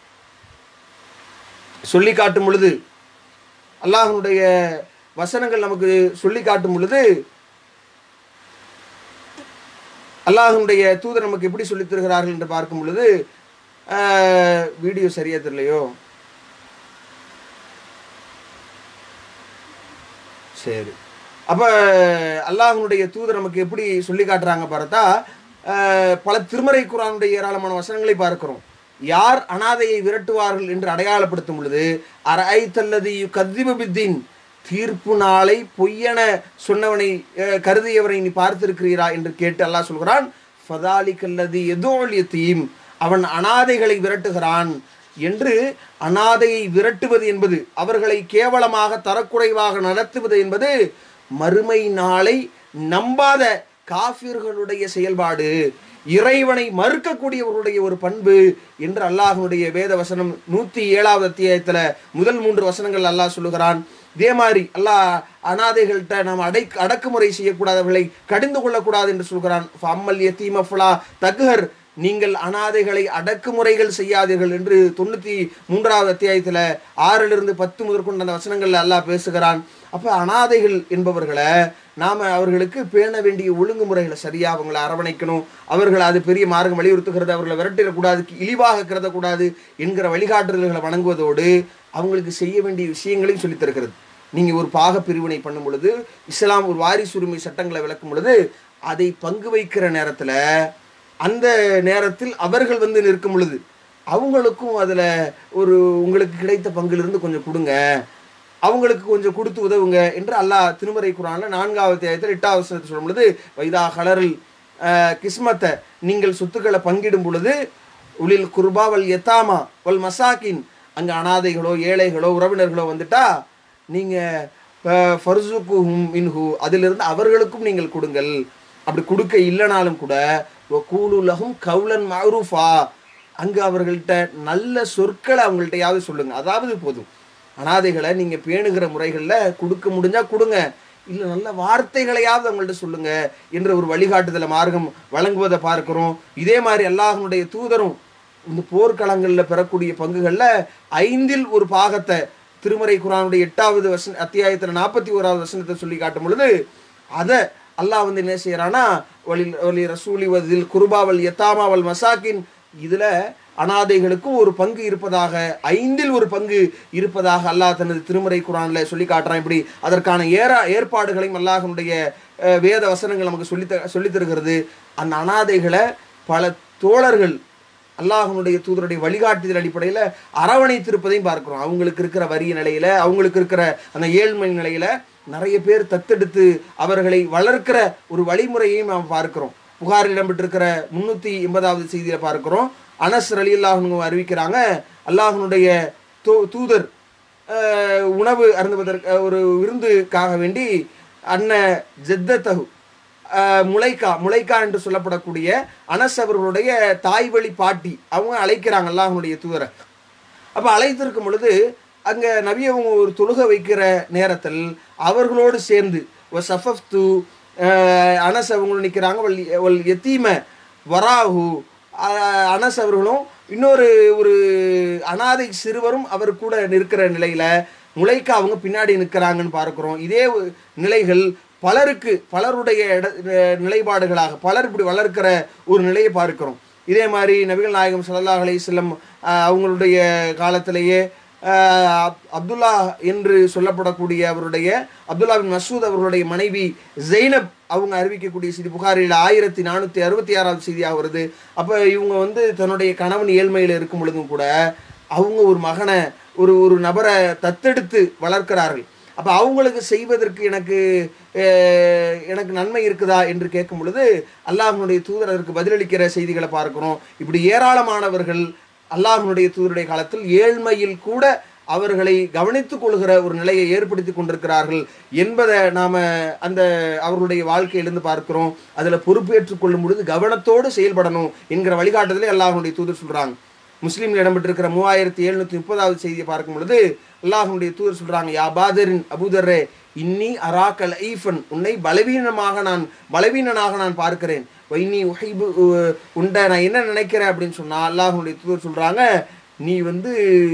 சொல்லி காட்டும் பொழுது அல்லாஹ்வுடைய வசனங்கள் நமக்கு சொல்லி காட்டும் பொழுது அல்லாஹ்வுடைய தூதர் நமக்கு எப்படி சொல்லித் தருகிறார்கள் என்று பார்க்கும் பொழுது ஆஹ், வீடியோ சரியா தெரியலையோ சரி அப்போ அல்லாஹ்வுடைய தூதர் நமக்கு எப்படி சொல்லி காட்டுறாங்க பார்த்தா ஆஹ், பல திருமறை குரானுடைய ஏராளமான வசனங்களை பார்க்கிறோம் யார் அனாதையை விரட்டுவார்கள் என்று அடையாளப்படுத்தும் பொழுது அரை தல்லதி கத்திபபித்தின் தீர்ப்பு நாளை பொய்யென சொன்னவனை அஹ், கருதியவரை நீ பார்த்திருக்கிறீரா என்று கேட்டு அல்லாஹ் சொல்கிறான் ஃபதாலி கல்லதி எதோலியத்தையும் அவன் அனாதைகளை விரட்டுகிறான் என்று அனாதையை விரட்டுவது என்பது அவர்களை கேவலமாக தரக்குறைவாக நடத்துவது என்பது மறுமை நாளை நம்பாத காஃபிர்களுடைய செயல்பாடு இறைவனை மறுக்கக்கூடியவர்களுடைய ஒரு பண்பு என்று அல்லாஹ்வுடைய வேத வசனம் நூத்தி ஏழாவது அத்தியாயத்துல முதல் மூன்று வசனங்கள் அல்லாஹ் சொல்லுகிறான் இதே மாதிரி அல்லாஹ் அனாதைகள்கிட்ட நாம் அடை அடக்குமுறை செய்யக்கூடாதவர்களை கடிந்து கொள்ளக்கூடாது என்று சொல்கிறான் அம்மல் யத்தீம ஃபுலா தகுஹர் நீங்கள் அனாதைகளை அடக்குமுறைகள் செய்யாதீர்கள் என்று தொண்ணூத்தி மூன்றாவது அத்தியாயத்துல ஆறிலிருந்து பத்து முதற்கொண்ட அந்த வசனங்கள்ல அல்லாஹ் பேசுகிறான் அப்ப அனாதைகள் என்பவர்களை நாம அவர்களுக்கு பேண வேண்டிய ஒழுங்குமுறைகளை சரியா அவங்களை அரவணைக்கணும் அவர்கள் அது பெரிய மார்க்கம் வலியுறுத்துகிறது அவர்களை விரட்டிடக்கூடாது இழிவாக கருதக்கூடாது என்கிற வழிகாட்டுதல்களை வழங்குவதோடு அவங்களுக்கு செய்ய வேண்டிய விஷயங்களையும் சொல்லித் தருகிறது நீங்க ஒரு பாக பிரிவினை பண்ணும் பொழுது இஸ்லாம் ஒரு வாரிசு உரிமை சட்டங்களை விளக்கும் பொழுது அதை பங்கு வைக்கிற நேரத்துல அந்த நேரத்தில் அவர்கள் வந்து நிற்கும் பொழுது அவங்களுக்கும் அதுல ஒரு உங்களுக்கு கிடைத்த பங்கிலிருந்து கொஞ்சம் கொடுங்க அவங்களுக்கு கொஞ்சம் கொடுத்து உதவுங்க என்று அல்லாஹ் திருமறை குரான்ல நான்காவது அத்தியாயத்தில் எட்டாவது வசனத்தில் சொல்லும் பொழுது வைதா கலரில் கிஸ்மத்தை நீங்கள் சொத்துக்களை பங்கிடும் பொழுது உளில் குர்பா வல் யத்தாமா வல் மசாக்கின் அங்கே அனாதைகளோ ஏழைகளோ உறவினர்களோ வந்துட்டா நீங்கள் ஃபர்சுக்குஹும் மின்ஹு அதிலிருந்து அவர்களுக்கும் நீங்கள் கொடுங்கள் அப்படி கொடுக்க இல்லைனாலும் கூட கூலுலகும் கவுலன் மஹரூஃபா அங்கே அவர்கள்ட்ட நல்ல சொற்களை அவங்கள்ட்டையாவது சொல்லுங்க அதாவது போதும் அனாதைகளை நீங்கள் பேணுகிற முறைகளில் கொடுக்க முடிஞ்சால் கொடுங்க இல்லை நல்ல வார்த்தைகளையாவது அவங்கள்ட்ட சொல்லுங்க என்ற ஒரு வழிகாட்டுதலை மார்க்கம் வழங்குவதை பார்க்கிறோம் இதே மாதிரி அல்லாஹனுடைய தூதரும் இந்த போர்க்களங்களில் பெறக்கூடிய பங்குகளில் ஐந்தில் ஒரு பாகத்தை திருமறை குரானுடைய எட்டாவது வசன அத்தியாயத்தில் நாற்பத்தி ஓராவது வசனத்தை சொல்லி காட்டும் பொழுது அதை அல்லாஹ் வந்து என்ன செய்யறானா வலி வலி ரசூலி வதில் குருபாவல் யத்தாமாவல் மசாக்கின் இதில் அனாதைகளுக்கும் ஒரு பங்கு இருப்பதாக ஐந்தில் ஒரு பங்கு இருப்பதாக அல்லாஹ் தனது திருமறை குரானில் சொல்லி காட்டுறான் இப்படி அதற்கான ஏறா ஏற்பாடுகளையும் அல்லாஹனுடைய அஹ், வேத வசனங்கள் நமக்கு சொல்லி த சொல்லி தருகிறது அந்த அனாதைகளை பல தோழர்கள் அல்லாஹனுடைய தூதருடைய வழிகாட்டுதல் அடிப்படையில் அரவணைத்திருப்பதையும் பார்க்கிறோம் அவங்களுக்கு இருக்கிற வறிய நிலையில அவங்களுக்கு இருக்கிற அந்த ஏழ்மை நிலையில நிறைய பேர் தத்தெடுத்து அவர்களை வளர்க்கிற ஒரு வழிமுறையையும் நாம் பார்க்கிறோம் புகாரில் இடம்பெற்றிருக்கிற முன்னூற்றி எண்பதாவது செய்தியை பார்க்கிறோம் அனஸ் அலி அல்லாஹனு அறிவிக்கிறாங்க அல்லாஹனுடைய தூ தூதர் அஹ், உணவு அருந்துவதற்கு அஹ், ஒரு விருந்துக்காக வேண்டி அன்ன ஜெத்தத்தகு அஹ், முளைக்கா முளைக்கா என்று சொல்லப்படக்கூடிய அனஸ் அவர்களுடைய தாய் வழி பாட்டி அவங்க அழைக்கிறாங்க அல்லாஹனுடைய தூதரை அப்போ அழைத்திருக்கும் பொழுது அங்கே நபி அவங்க ஒரு தொழுகை வைக்கிற நேரத்தில் அவர்களோடு சேர்ந்து ஒ சஃபஃப்து அனஸ் அவங்களும் நிற்கிறாங்க வல் வல் எத்தீம வராஹு அஹ், அனஸ் அவர்களும் இன்னொரு ஒரு அனாதை சிறுவரும் அவர் கூட நிற்கிற நிலையில் முளைக்க அவங்க பின்னாடி நிற்கிறாங்கன்னு பார்க்குறோம் இதே ஒரு நிலைகள் பலருக்கு பலருடைய இட அஹ் நிலைப்பாடுகளாக பலர் இப்படி வளர்க்கிற ஒரு நிலையை பார்க்கிறோம் இதே மாதிரி நபிகள் நாயகம் ஸல்லல்லாஹு அலைஹி வஸல்லம் அஹ், அவங்களுடைய காலத்திலேயே அஹ், அப்- அப்துல்லா என்று சொல்லப்படக்கூடிய அவருடைய அப்துல்லா பின் மசூத் அவர்களுடைய மனைவி ஜெய்னப் அவங்க அறிவிக்கக்கூடிய செய்தி புகாரில் ஆயிரத்தி நானூற்றி அறுபத்தி ஆறாவது செய்தியாக வருது அப்போ இவங்க வந்து தன்னுடைய கணவன் ஏழ்மையில் இருக்கும் பொழுதும் கூட அவங்க ஒரு மகனை ஒரு ஒரு நபரை தத்தெடுத்து வளர்க்கிறார்கள் அப்போ அவங்களுக்கு செய்வதற்கு எனக்கு அஹ், எனக்கு நன்மை இருக்குதா என்று கேட்கும் பொழுது அல்லாஹ்வுடைய தூதர் அதற்கு பதிலளிக்கிற செய்திகளை பார்க்கிறோம் இப்படி ஏராளமானவர்கள் அல்லாஹ்வுடைய தூதருடைய காலத்தில் ஏழ்மையில் கூட அவர்களை கவனித்துக் கொள்கிற ஒரு நிலையை ஏற்படுத்தி கொண்டிருக்கிறார்கள் என்பதை நாம் அந்த அவர்களுடைய வாழ்க்கையிலிருந்து பார்க்கிறோம் அதில் பொறுப்பேற்றுக் கொள்ளும் பொழுது கவனத்தோடு செயல்படணும் என்கிற வழிகாட்டுதலை அல்லாஹ்வுடைய தூதர் சொல்கிறாங்க முஸ்லீமில் இடம்பெற்றிருக்கிற மூவாயிரத்தி எழுநூற்றி முப்பதாவது செய்தியை பார்க்கும் பொழுது அல்லாஹ்வுடைய தூதர் சொல்றாங்க யா பாதரின் அபூதர்ரே இன்னி அராக்கல் ஐஃபன் உன்னை பலவீனமாக நான் பலவீனனாக நான் பார்க்கிறேன் வைனி உஹைபு உ- உண்ட நான் என்ன நினைக்கிறேன் அப்படின்னு சொன்னா அல்லாஹ்வுடைய தூதர் சொல்றாங்க நீ வந்து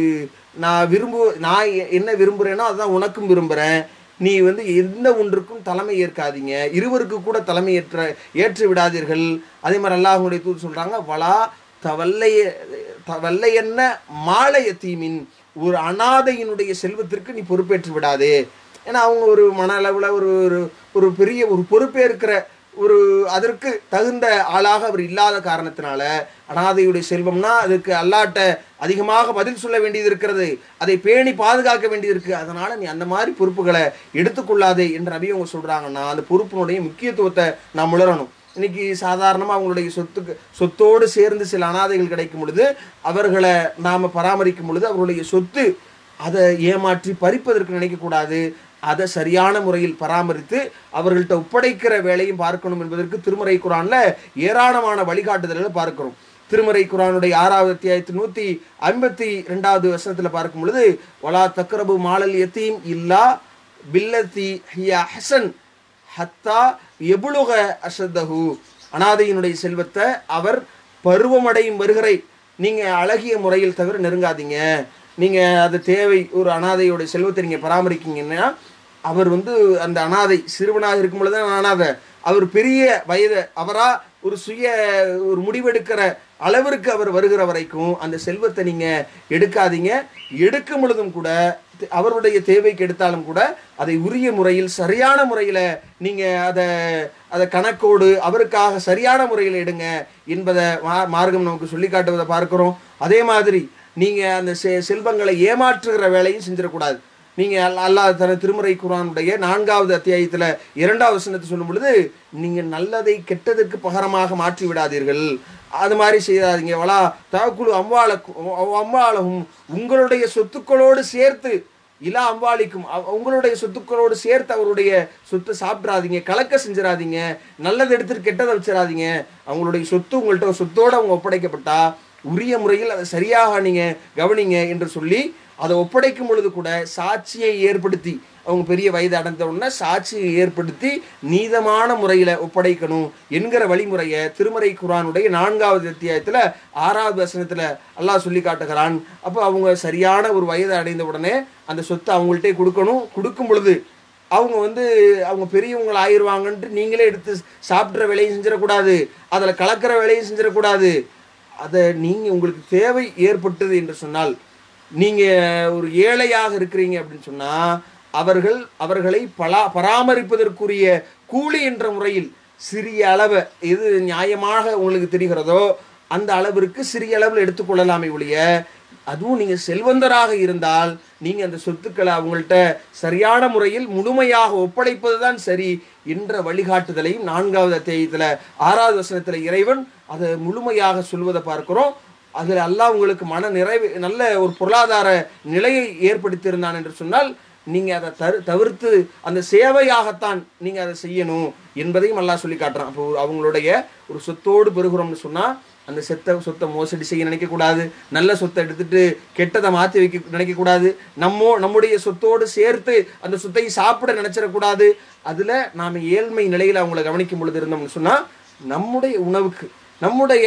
நான் விரும்பு நான் எ- என்ன விரும்புகிறேனோ அதுதான் உனக்கும் விரும்புகிறேன் நீ வந்து எந்த ஒன்றுக்கும் தலைமை ஏற்காதீங்க இருவருக்கு கூட தலைமை ஏற்ற ஏற்று விடாதீர்கள் அதே மாதிரி அல்லாஹ்வுடைய தூதர் சொல்றாங்க வலா தவல்லைய தவல்லையென்ன மாலைய தீமின் ஒரு அனாதையினுடைய செல்வத்திற்கு நீ பொறுப்பேற்று விடாதே ஏன்னா அவங்க ஒரு மன அளவில் ஒரு ஒரு- ஒரு பெரிய ஒரு பொறுப்பேற்கிற ஒரு அதற்கு தகுந்த ஆளாக அவர் இல்லாத காரணத்தினால அனாதையுடைய செல்வம்னா அதுக்கு அல்லாட்ட அதிகமாக பதில் சொல்ல வேண்டியது இருக்கிறது அதை பேணி பாதுகாக்க வேண்டியது இருக்கு அதனால நீ அந்த மாதிரி பொறுப்புகளை எடுத்துக்கொள்ளாதே என்று நபி அவங்க சொல்றாங்கன்னா அந்த பொறுப்பினுடைய முக்கியத்துவத்தை நாம் உணரணும் இன்னைக்கு சாதாரணமாக அவங்களுடைய சொத்துக்கு சொத்தோடு சேர்ந்து சில அனாதைகள் கிடைக்கும் பொழுது அவர்களை நாம் பராமரிக்கும் பொழுது அவர்களுடைய சொத்து அதை ஏமாற்றி பறிப்பதற்கு நினைக்கக்கூடாது அதை சரியான முறையில் பராமரித்து அவர்கள்ட்ட ஒப்படைக்கிற வேலையும் பார்க்கணும் என்பதற்கு திருமறை குரான்ல ஏராளமான வழிகாட்டுதல்களை பார்க்கிறோம் திருமறை குரானுடைய ஆறாவது அத்தியாயத்து நூற்றி ஐம்பத்தி ரெண்டாவது வசனத்தில் பார்க்கும் பொழுது வலா தக்ரபு மாலல் யத்தீம் இல்லா பில்லத்தி ஹியா ஹசன் ஹத்தா எபுலுக அசத்தஹு அனாதையினுடைய செல்வத்தை அவர் பருவமடையும் வருகரை நீங்கள் அழகிய முறையில் தவிர நெருங்காதீங்க நீங்கள் அது தேவை ஒரு அனாதையோட செல்வத்தை நீங்கள் பராமரிக்கீங்கன்னா அவர் வந்து அந்த அனாதை சிறுவனாக இருக்கும் பொழுது தான் அனாதை அவர் பெரிய வயது அவரா ஒரு சுய ஒரு முடிவெடுக்கிற அளவிற்கு அவர் வருகிற வரைக்கும் அந்த செல்வத்தை நீங்கள் எடுக்காதீங்க எடுக்கும் பொழுதும் கூட தி- அவருடைய தேவைக்கு எடுத்தாலும் கூட அதை உரிய முறையில் சரியான முறையில் நீங்கள் அதை அதை கணக்கோடு அவருக்காக சரியான முறையில் எடுங்க என்பதை மா மார்க்கம் நமக்கு சொல்லி காட்டுவதை பார்க்கிறோம் அதே மாதிரி நீங்கள் அந்த செ செல்வங்களை ஏமாற்றுகிற வேலையும் செஞ்சிடக்கூடாது நீங்கள் அல்ல அல்லாஹ் தன திருமுறை குரானுடைய நான்காவது அத்தியாயத்தில் இரண்டாவது வசனத்தை சொல்லும் பொழுது நீங்கள் நல்லதை கெட்டதற்கு பகரமாக மாற்றி விடாதீர்கள் அது மாதிரி செய்யாதீங்க வலா தாக்குழு அம்பால அம்பாலகும் உங்களுடைய சொத்துக்களோடு சேர்த்து இலா அம்பாலிக்கும் அவ- உங்களுடைய சொத்துக்களோடு சேர்த்து அவருடைய சொத்தை சாப்பிட்றாதீங்க கலக்க செஞ்சிடாதீங்க நல்லது எடுத்துட்டு கெட்டதை வச்சிடாதீங்க அவங்களுடைய சொத்து உங்கள்கிட்ட சொத்தோடு அவங்க ஒப்படைக்கப்பட்டா உரிய முறையில் அதை சரியாக நீங்க கவனிங்க என்று சொல்லி அதை ஒப்படைக்கும் பொழுது கூட சாட்சியை ஏற்படுத்தி அவங்க பெரிய வயது அடைந்த உடனே சாட்சியை ஏற்படுத்தி நீதமான முறையில் ஒப்படைக்கணும் என்கிற வழிமுறையை திருமறை குரானுடைய நான்காவது அத்தியாயத்தில் ஆறாவது வசனத்தில் அல்லாஹ் சொல்லி காட்டுகிறான் அப்போ அவங்க சரியான ஒரு வயது அடைந்த உடனே அந்த சொத்தை அவங்கள்ட்டே கொடுக்கணும் கொடுக்கும் பொழுது அவங்க வந்து அவங்க பெரியவங்க ஆயிடுவாங்கன்ட்டு நீங்களே எடுத்து சாப்பிட்ற வேலையும் செஞ்சிடக்கூடாது அதில் கலக்கிற வேலையும் செஞ்சிடக்கூடாது அதை நீங்கள் உங்களுக்கு தேவை ஏற்பட்டது என்று சொன்னால் நீங்கள் ஒரு ஏழையாக இருக்கிறீங்க அப்படின்னு சொன்னால் அவர்கள் அவர்களை பலா பராமரிப்பதற்குரிய கூலி என்ற முறையில் சிறிய அளவு எது நியாயமாக உங்களுக்கு தெரிகிறதோ அந்த அளவிற்கு சிறிய அளவில் எடுத்துக்கொள்ளலாமே ஒழிய அதுவும் நீங்கள் செல்வந்தராக இருந்தால் நீங்கள் அந்த சொத்துக்களை அவங்கள்ட்ட சரியான முறையில் முழுமையாக ஒப்படைப்பது தான் சரி என்ற வழிகாட்டுதலையும் நான்காவது அத்தியாயத்தில் ஆறாவது வசனத்தில் இறைவன் அதை முழுமையாக சொல்வதை பார்க்கிறோம் அதில் அல்லாஹ் உங்களுக்கு மன நிறைவு நல்ல ஒரு பொருளாதார நிலையை ஏற்படுத்தியிருந்தான் என்று சொன்னால் நீங்கள் அதை தரு தவிர்த்து அந்த சேவையாகத்தான் நீங்கள் அதை செய்யணும் என்பதையும் அல்லாஹ் சொல்லி காட்டுறான் அப்போ அவங்களுடைய ஒரு சொத்தோடு பெறுகிறோம்னு சொன்னால் அந்த செத்த சொத்தை மோசடி செய்ய நினைக்கக்கூடாது நல்ல சொத்தை எடுத்துட்டு கெட்டதை மாற்றி வைக்க நினைக்கக்கூடாது நம்மோ நம்முடைய சொத்தோடு சேர்த்து அந்த சொத்தை சாப்பிட நினைச்சிடக்கூடாது அதில் நாம் ஏழ்மை நிலையில் அவங்கள கவனிக்கும் பொழுது இருந்தோம்னு சொன்னால் நம்முடைய உணவுக்கு நம்முடைய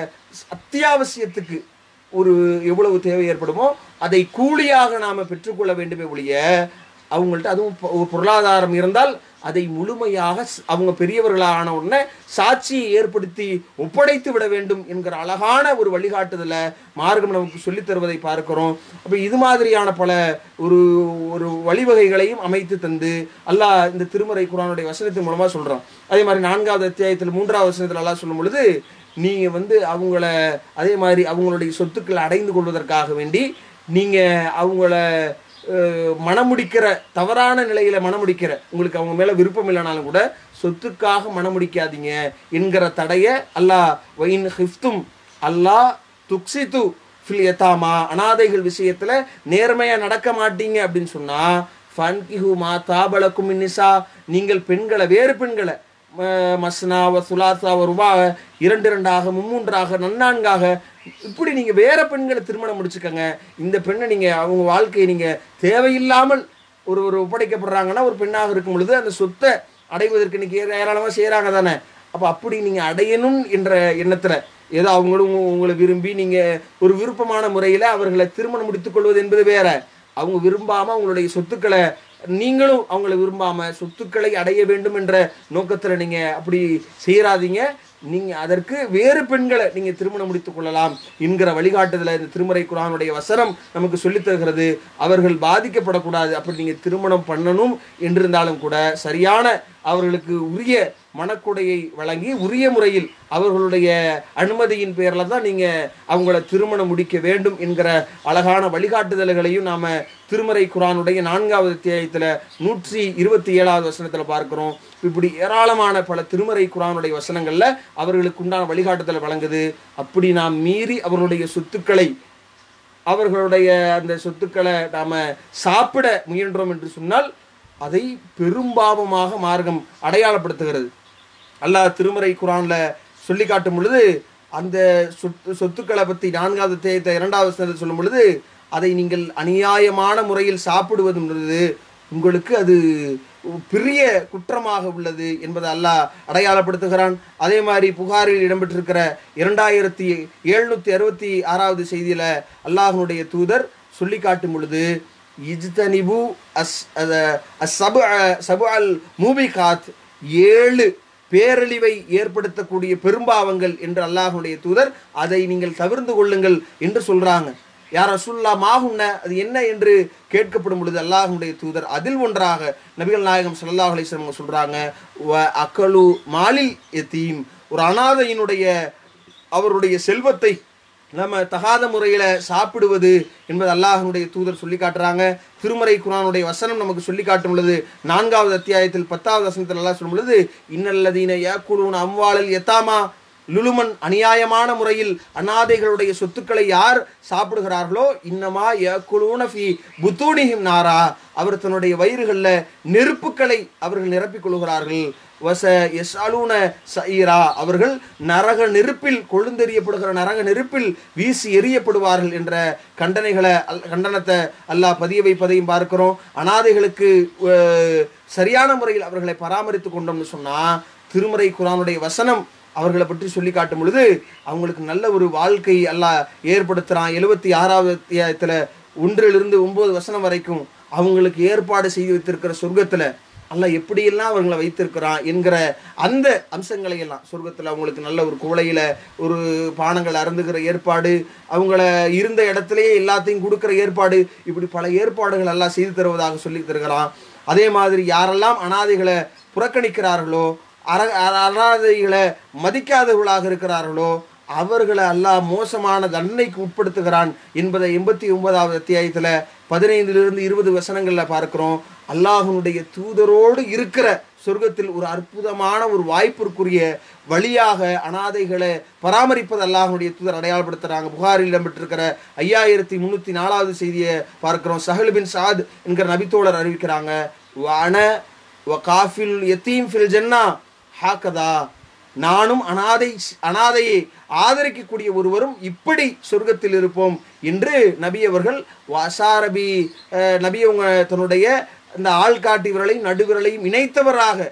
அத்தியாவசியத்துக்கு ஒரு எவ்வளவு தேவை ஏற்படுமோ அதை கூலியாக நாம் பெற்றுக்கொள்ள வேண்டுமே ஒழிய அவங்கள்ட்ட அதுவும் பொ- ஒரு பொருளாதாரம் இருந்தால் அதை முழுமையாக ஸ்- அவங்க பெரியவர்களான உடனே சாட்சியை ஏற்படுத்தி ஒப்படைத்து விட வேண்டும் என்கிற அழகான ஒரு வழிகாட்டுதலை மார்க்கம் நமக்கு சொல்லித் தருவதை பார்க்கிறோம் அப்போ இது மாதிரியான பல ஒரு ஒரு வழிவகைகளையும் அமைத்து தந்து அல்லாஹ் இந்த திருமறை குரானுடைய வசனத்தின் மூலமாக சொல்கிறான் அதே மாதிரி நான்காவது அத்தியாயத்தில் மூன்றாவது வசனத்தில் அல்லாஹ் சொல்லும் பொழுது நீங்கள் வந்து அவங்கள அதே மாதிரி அவங்களுடைய சொத்துக்களை அடைந்து கொள்வதற்காக வேண்டி நீங்கள் அவங்கள அஹ், மணமுடிக்கிற தவறான நிலையில மணமுடிக்கிற உங்களுக்கு அவங்க மேல விருப்பம் இல்லைனாலும் கூட சொத்துக்காக மணமுடிக்காதீங்க என்கிற தடையை அல்லாஹ் வைன் ஹிஃப்தும் அல்லாஹ் துக்சித்து ஃபில் யதாமா அனாதைகள் விஷயத்துல நேர்மையா நடக்க மாட்டீங்க அப்படின்னு சொன்னா ஃபன்கிஹு மா தாபலக்கும் நிசா நீங்கள் பெண்களை வேறு பெண்களை ம- மஸ்னா வ சுலாசா வ ருபாக இரண்டு இரண்டாக மும்மூன்றாக நன்னான்காக இப்படி நீங்கள் வேற பெண்களை திருமணம் முடிச்சுக்கங்க இந்த பெண்ணை நீங்கள் அவங்க வாழ்க்கையை நீங்கள் தேவையில்லாமல் ஒரு ஒரு ஒப்படைக்கப்படுறாங்கன்னா ஒரு பெண்ணாக இருக்கும் பொழுது அந்த சொத்தை அடைவதற்கு இன்னைக்கு ஏராளமாக செய்கிறாங்க தானே அப்போ அப்படி நீங்கள் அடையணும் என்ற எண்ணத்தில் ஏதோ அவங்களும் உங்க- உங்களை விரும்பி நீங்கள் ஒரு விருப்பமான முறையில் அவர்களை திருமணம் முடித்துக் கொள்வது என்பது வேற அவங்க விரும்பாம அவங்களுடைய சொத்துக்களை நீங்களும் அவங்கள விரும்பாம சொத்துக்களை அடைய வேண்டும் என்ற நோக்கத்துல நீங்க அப்படி செய்யறாதீங்க நீங்க அதற்கு வேறு பெண்களை நீங்க திருமணம் முடித்துக் கொள்ளலாம் என்கிற வழிகாட்டுதல இந்த திருமறை குரானுடைய வசனம் நமக்கு சொல்லித் தருகிறது அவர்கள் பாதிக்கப்படக்கூடாது அப்படி நீங்க திருமணம் பண்ணணும் என்றிருந்தாலும் கூட சரியான அவர்களுக்கு உரிய மனக்குடையை வழங்கி உரிய முறையில் அவர்களுடைய அனுமதியின் பேரில் தான் நீங்கள் அவங்கள திருமணம் முடிக்க வேண்டும் என்கிற அழகான வழிகாட்டுதல்களையும் நாம் திருமறை குரானுடைய நான்காவது அத்தியாயத்தில் நூற்றி இருபத்தி ஏழாவது வசனத்தில் பார்க்கிறோம் இப்படி ஏராளமான பல திருமறை குரானுடைய வசனங்களில் அவர்களுக்கு உண்டான வழிகாட்டுதல் வழங்குது அப்படி நாம் மீறி அவர்களுடைய சொத்துக்களை அவர்களுடைய அந்த சொத்துக்களை நாம் சாப்பிட முயன்றோம் என்று சொன்னால் அதை பெரும்பாவமாக மார்க்கம் அடையாளப்படுத்துகிறது அல்லாஹ் திருமறை குரான்ல சொல்லி காட்டும் பொழுது அந்த சொத்து சொத்துக்களை பற்றி நான்காவது தேயத்தை இரண்டாவது வசனத்தில் சொல்லும் பொழுது அதை நீங்கள் அநியாயமான முறையில் சாப்பிடுவதுன்றது உங்களுக்கு அது பெரிய குற்றமாக உள்ளது என்பதை அல்லாஹ் அடையாளப்படுத்துகிறான் அதே மாதிரி புகாரில் இடம்பெற்றிருக்கிற இரண்டாயிரத்தி எழுநூத்தி அறுபத்தி ஆறாவது செய்தியில அல்லாஹ்வுடைய தூதர் சொல்லி காட்டும் பொழுது இஜ்தனிபு அஸ் அத அஸ்ஸபு சபு அல் மூபிகாத் ஏழு பேரழிவை ஏற்படுத்தக்கூடிய பெரும்பாவங்கள் என்று அல்லாஹ்வுடைய தூதர் அதை நீங்கள் தவிர்ந்து கொள்ளுங்கள் என்று சொல்றாங்க யார் ரசுல்லா மாகுன்ன அது என்ன என்று கேட்கப்படும் பொழுது அல்லாஹ்வுடைய தூதர் அதில் ஒன்றாக நபிகள் நாயகம் ஸல்லல்லாஹு அலைஹி வஸல்லம் சொல்றாங்க வ அக்கலு மாலில் எத்தீம் ஒரு அனாதையினுடைய அவருடைய செல்வத்தை நம்ம தகாத முறையில் சாப்பிடுவது என்பது அல்லாஹ்வுடைய தூதர் சொல்லி காட்டுறாங்க திருமறை குரானுடைய வசனம் நமக்கு சொல்லி காட்டும் பொழுது நான்காவது அத்தியாயத்தில் பத்தாவது வசனத்தில் அல்லாஹ் சொல்லும் பொழுது இன்னல்லதீன யாக்குலூன் அம்வாளல் எத்தாமா லுலுமன் அநியாயமான முறையில் அனாதைகளுடைய சொத்துக்களை யார் சாப்பிடுகிறார்களோ இன்னமா யகுலூன ஃபி புத்தூனிஹிம் நாரா அவர் தன்னுடைய வயிறுகளில் நெருப்புக்களை அவர்கள் நிரப்பிக் கொள்கிறார்கள் வச எஸ்அலூன சஈரா அவர்கள் நரக நெருப்பில் கொழுந்தெறியப்படுகிற நரக நெருப்பில் வீசி எறியப்படுவார்கள் என்ற கண்டனைகளை அல்- கண்டனத்தை அல்லாஹ் பதிய வைப்பதையும் பார்க்கிறோம் அனாதைகளுக்கு அஹ், சரியான முறையில் அவர்களை பராமரித்து கொண்டோம்னு சொன்னா திருமறை குரானுடைய வசனம் அவர்களை பற்றி சொல்லி காட்டும் பொழுது அவங்களுக்கு நல்ல ஒரு வாழ்க்கை அல்லாஹ் ஏற்படுத்துறான் எழுபத்தி ஆறாவது அத்தியாயத்துல ஒன்றிலிருந்து ஒன்பது வசனம் வரைக்கும் அவங்களுக்கு ஏற்பாடு செய்து வைத்திருக்கிற சொர்க்கத்துல அல்லாஹ் எப்படியெல்லாம் அவங்களை வைத்திருக்கிறான் என்கிற அந்த அம்சங்களை எல்லாம் சொர்க்கத்தில் அவங்களுக்கு நல்ல ஒரு குவளையில் ஒரு பானங்கள் அருந்துகிற ஏற்பாடு அவங்கள இருந்த இடத்துலயே எல்லாத்தையும் கொடுக்குற ஏற்பாடு இப்படி பல ஏற்பாடுகள் எல்லாம் செய்து தருவதாக சொல்லி தருகிறான் அதே மாதிரி யாரெல்லாம் அனாதைகளை புறக்கணிக்கிறார்களோ அற அற- அனாதைகளை மதிக்காதவர்களாக இருக்கிறார்களோ அவர்களை அல்லாஹ் மோசமான தண்டனைக்கு உட்படுத்துகிறான் என்பதை எண்பத்தி ஒன்பதாவது அத்தியாயத்தில் பதினைந்திலிருந்து இருபது வசனங்களில் பார்க்கிறோம் அல்லாஹ்வுடைய தூதரோடு இருக்கிற சொர்க்கத்தில் ஒரு அற்புதமான ஒரு வாய்ப்பிற்குரிய வழியாக அனாதைகளை பராமரிப்பது அல்லாஹ்வுடைய தூதர் அடையாளப்படுத்துறாங்க புகாரில் இடம்பெற்றிருக்கிற ஐயாயிரத்தி முந்நூற்றி நாலாவது செய்தியை பார்க்கிறோம் சஹல் பின் சாத் என்கிற நபித்தோழர் அறிவிக்கிறாங்க வன வ காஃபில் யத்தீம் ஃபில் ஜன்னா ஹாக்கதா நானும் அனாதை அனாதையை ஆதரிக்கக்கூடிய ஒருவரும் இப்படி சொர்க்கத்தில் இருப்போம் என்று நபி அவர்கள் வாசாரபி அஹ், நபி அவங்க தன்னுடைய இந்த ஆள்காட்டி விரலையும் நடுவிரலையும் இணைத்தவராக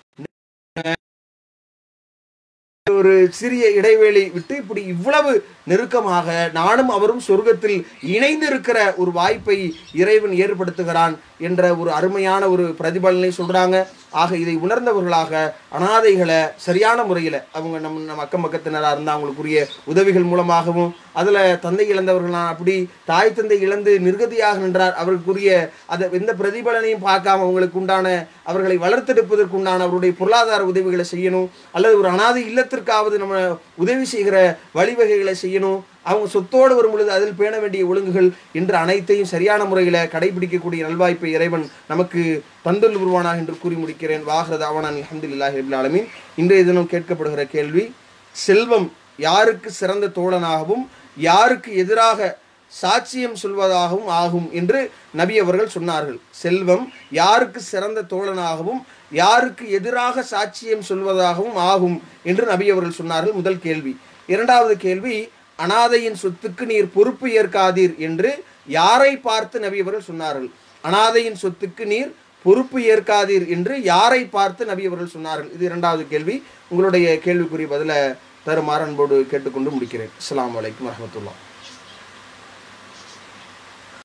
ஒரு சிறிய இடைவேளை விட்டு இப்படி இவ்வளவு நெருக்கமாக நானும் அவரும் சொர்க்கத்தில் இணைந்து இருக்கிற ஒரு வாய்ப்பை இறைவன் ஏற்படுத்துகிறான் என்ற ஒரு அருமையான ஒரு பிரதிபலனை சொல்றாங்க ஆக இதை உணர்ந்தவர்களாக அனாதைகளை சரியான முறையில் அவங்க நம்ம நம்ம அக்கம் பக்கத்தினராக இருந்தால் அவங்களுக்குரிய உதவிகள் மூலமாகவும் அதில் தந்தை இழந்தவர்களான அப்படி தாய் தந்தை இழந்து நிர்கதியாக நின்றார் அவருக்குரிய அதை எந்த பிரதிபலனையும் பார்க்காம அவங்களுக்கு உண்டான அவர்களை வளர்த்தெடுப்பதற்கு உண்டான அவருடைய பொருளாதார உதவிகளை செய்யணும் அல்லது ஒரு அனாதை இல்லத்திற்காவது நம்ம உதவி செய்கிற வழிவகைகளை செய்யணும் அவங்க சொத்தோடு வரும் பொழுது அதில் பேண வேண்டிய ஒழுங்குகள் என்று அனைத்தையும் சரியான முறையில் கடைபிடிக்கக்கூடிய நல்வாய்ப்பை இறைவன் நமக்கு தந்துள் உருவானாக என்று கூறி முடிக்கிறேன் வாஹரத் அவனான் அஹமதுல்லாஹி ரபில் ஆலமீன் இன்றைய தினம் கேட்கப்படுகிற கேள்வி செல்வம் யாருக்கு சிறந்த தோழனாகவும் யாருக்கு எதிராக சாட்சியம் சொல்வதாகவும் ஆகும் என்று நபி அவர்கள் சொன்னார்கள் செல்வம் யாருக்கு சிறந்த தோழனாகவும் யாருக்கு எதிராக சாட்சியம் சொல்வதாகவும் ஆகும் என்று நபி அவர்கள் சொன்னார்கள் முதல் கேள்வி இரண்டாவது கேள்வி அனாதையின் சொத்துக்கு நீர் பொறுப்பு ஏற்காதீர் என்று யாரை பார்த்து நபி அவர்கள் சொன்னார்கள் அனாதையின் சொத்துக்கு நீர் பொறுப்பு ஏற்காதீர் என்று யாரை பார்த்து நபி அவர்கள் சொன்னார்கள் இது இரண்டாவது கேள்வி உங்களுடைய கேள்விக்குரிய பதில தருமாறு அன்போடு கேட்டுக்கொண்டு முடிக்கிறேன் அஸ்ஸலாமு அலைக்கும் வரஹ்மத்துல்லாஹ்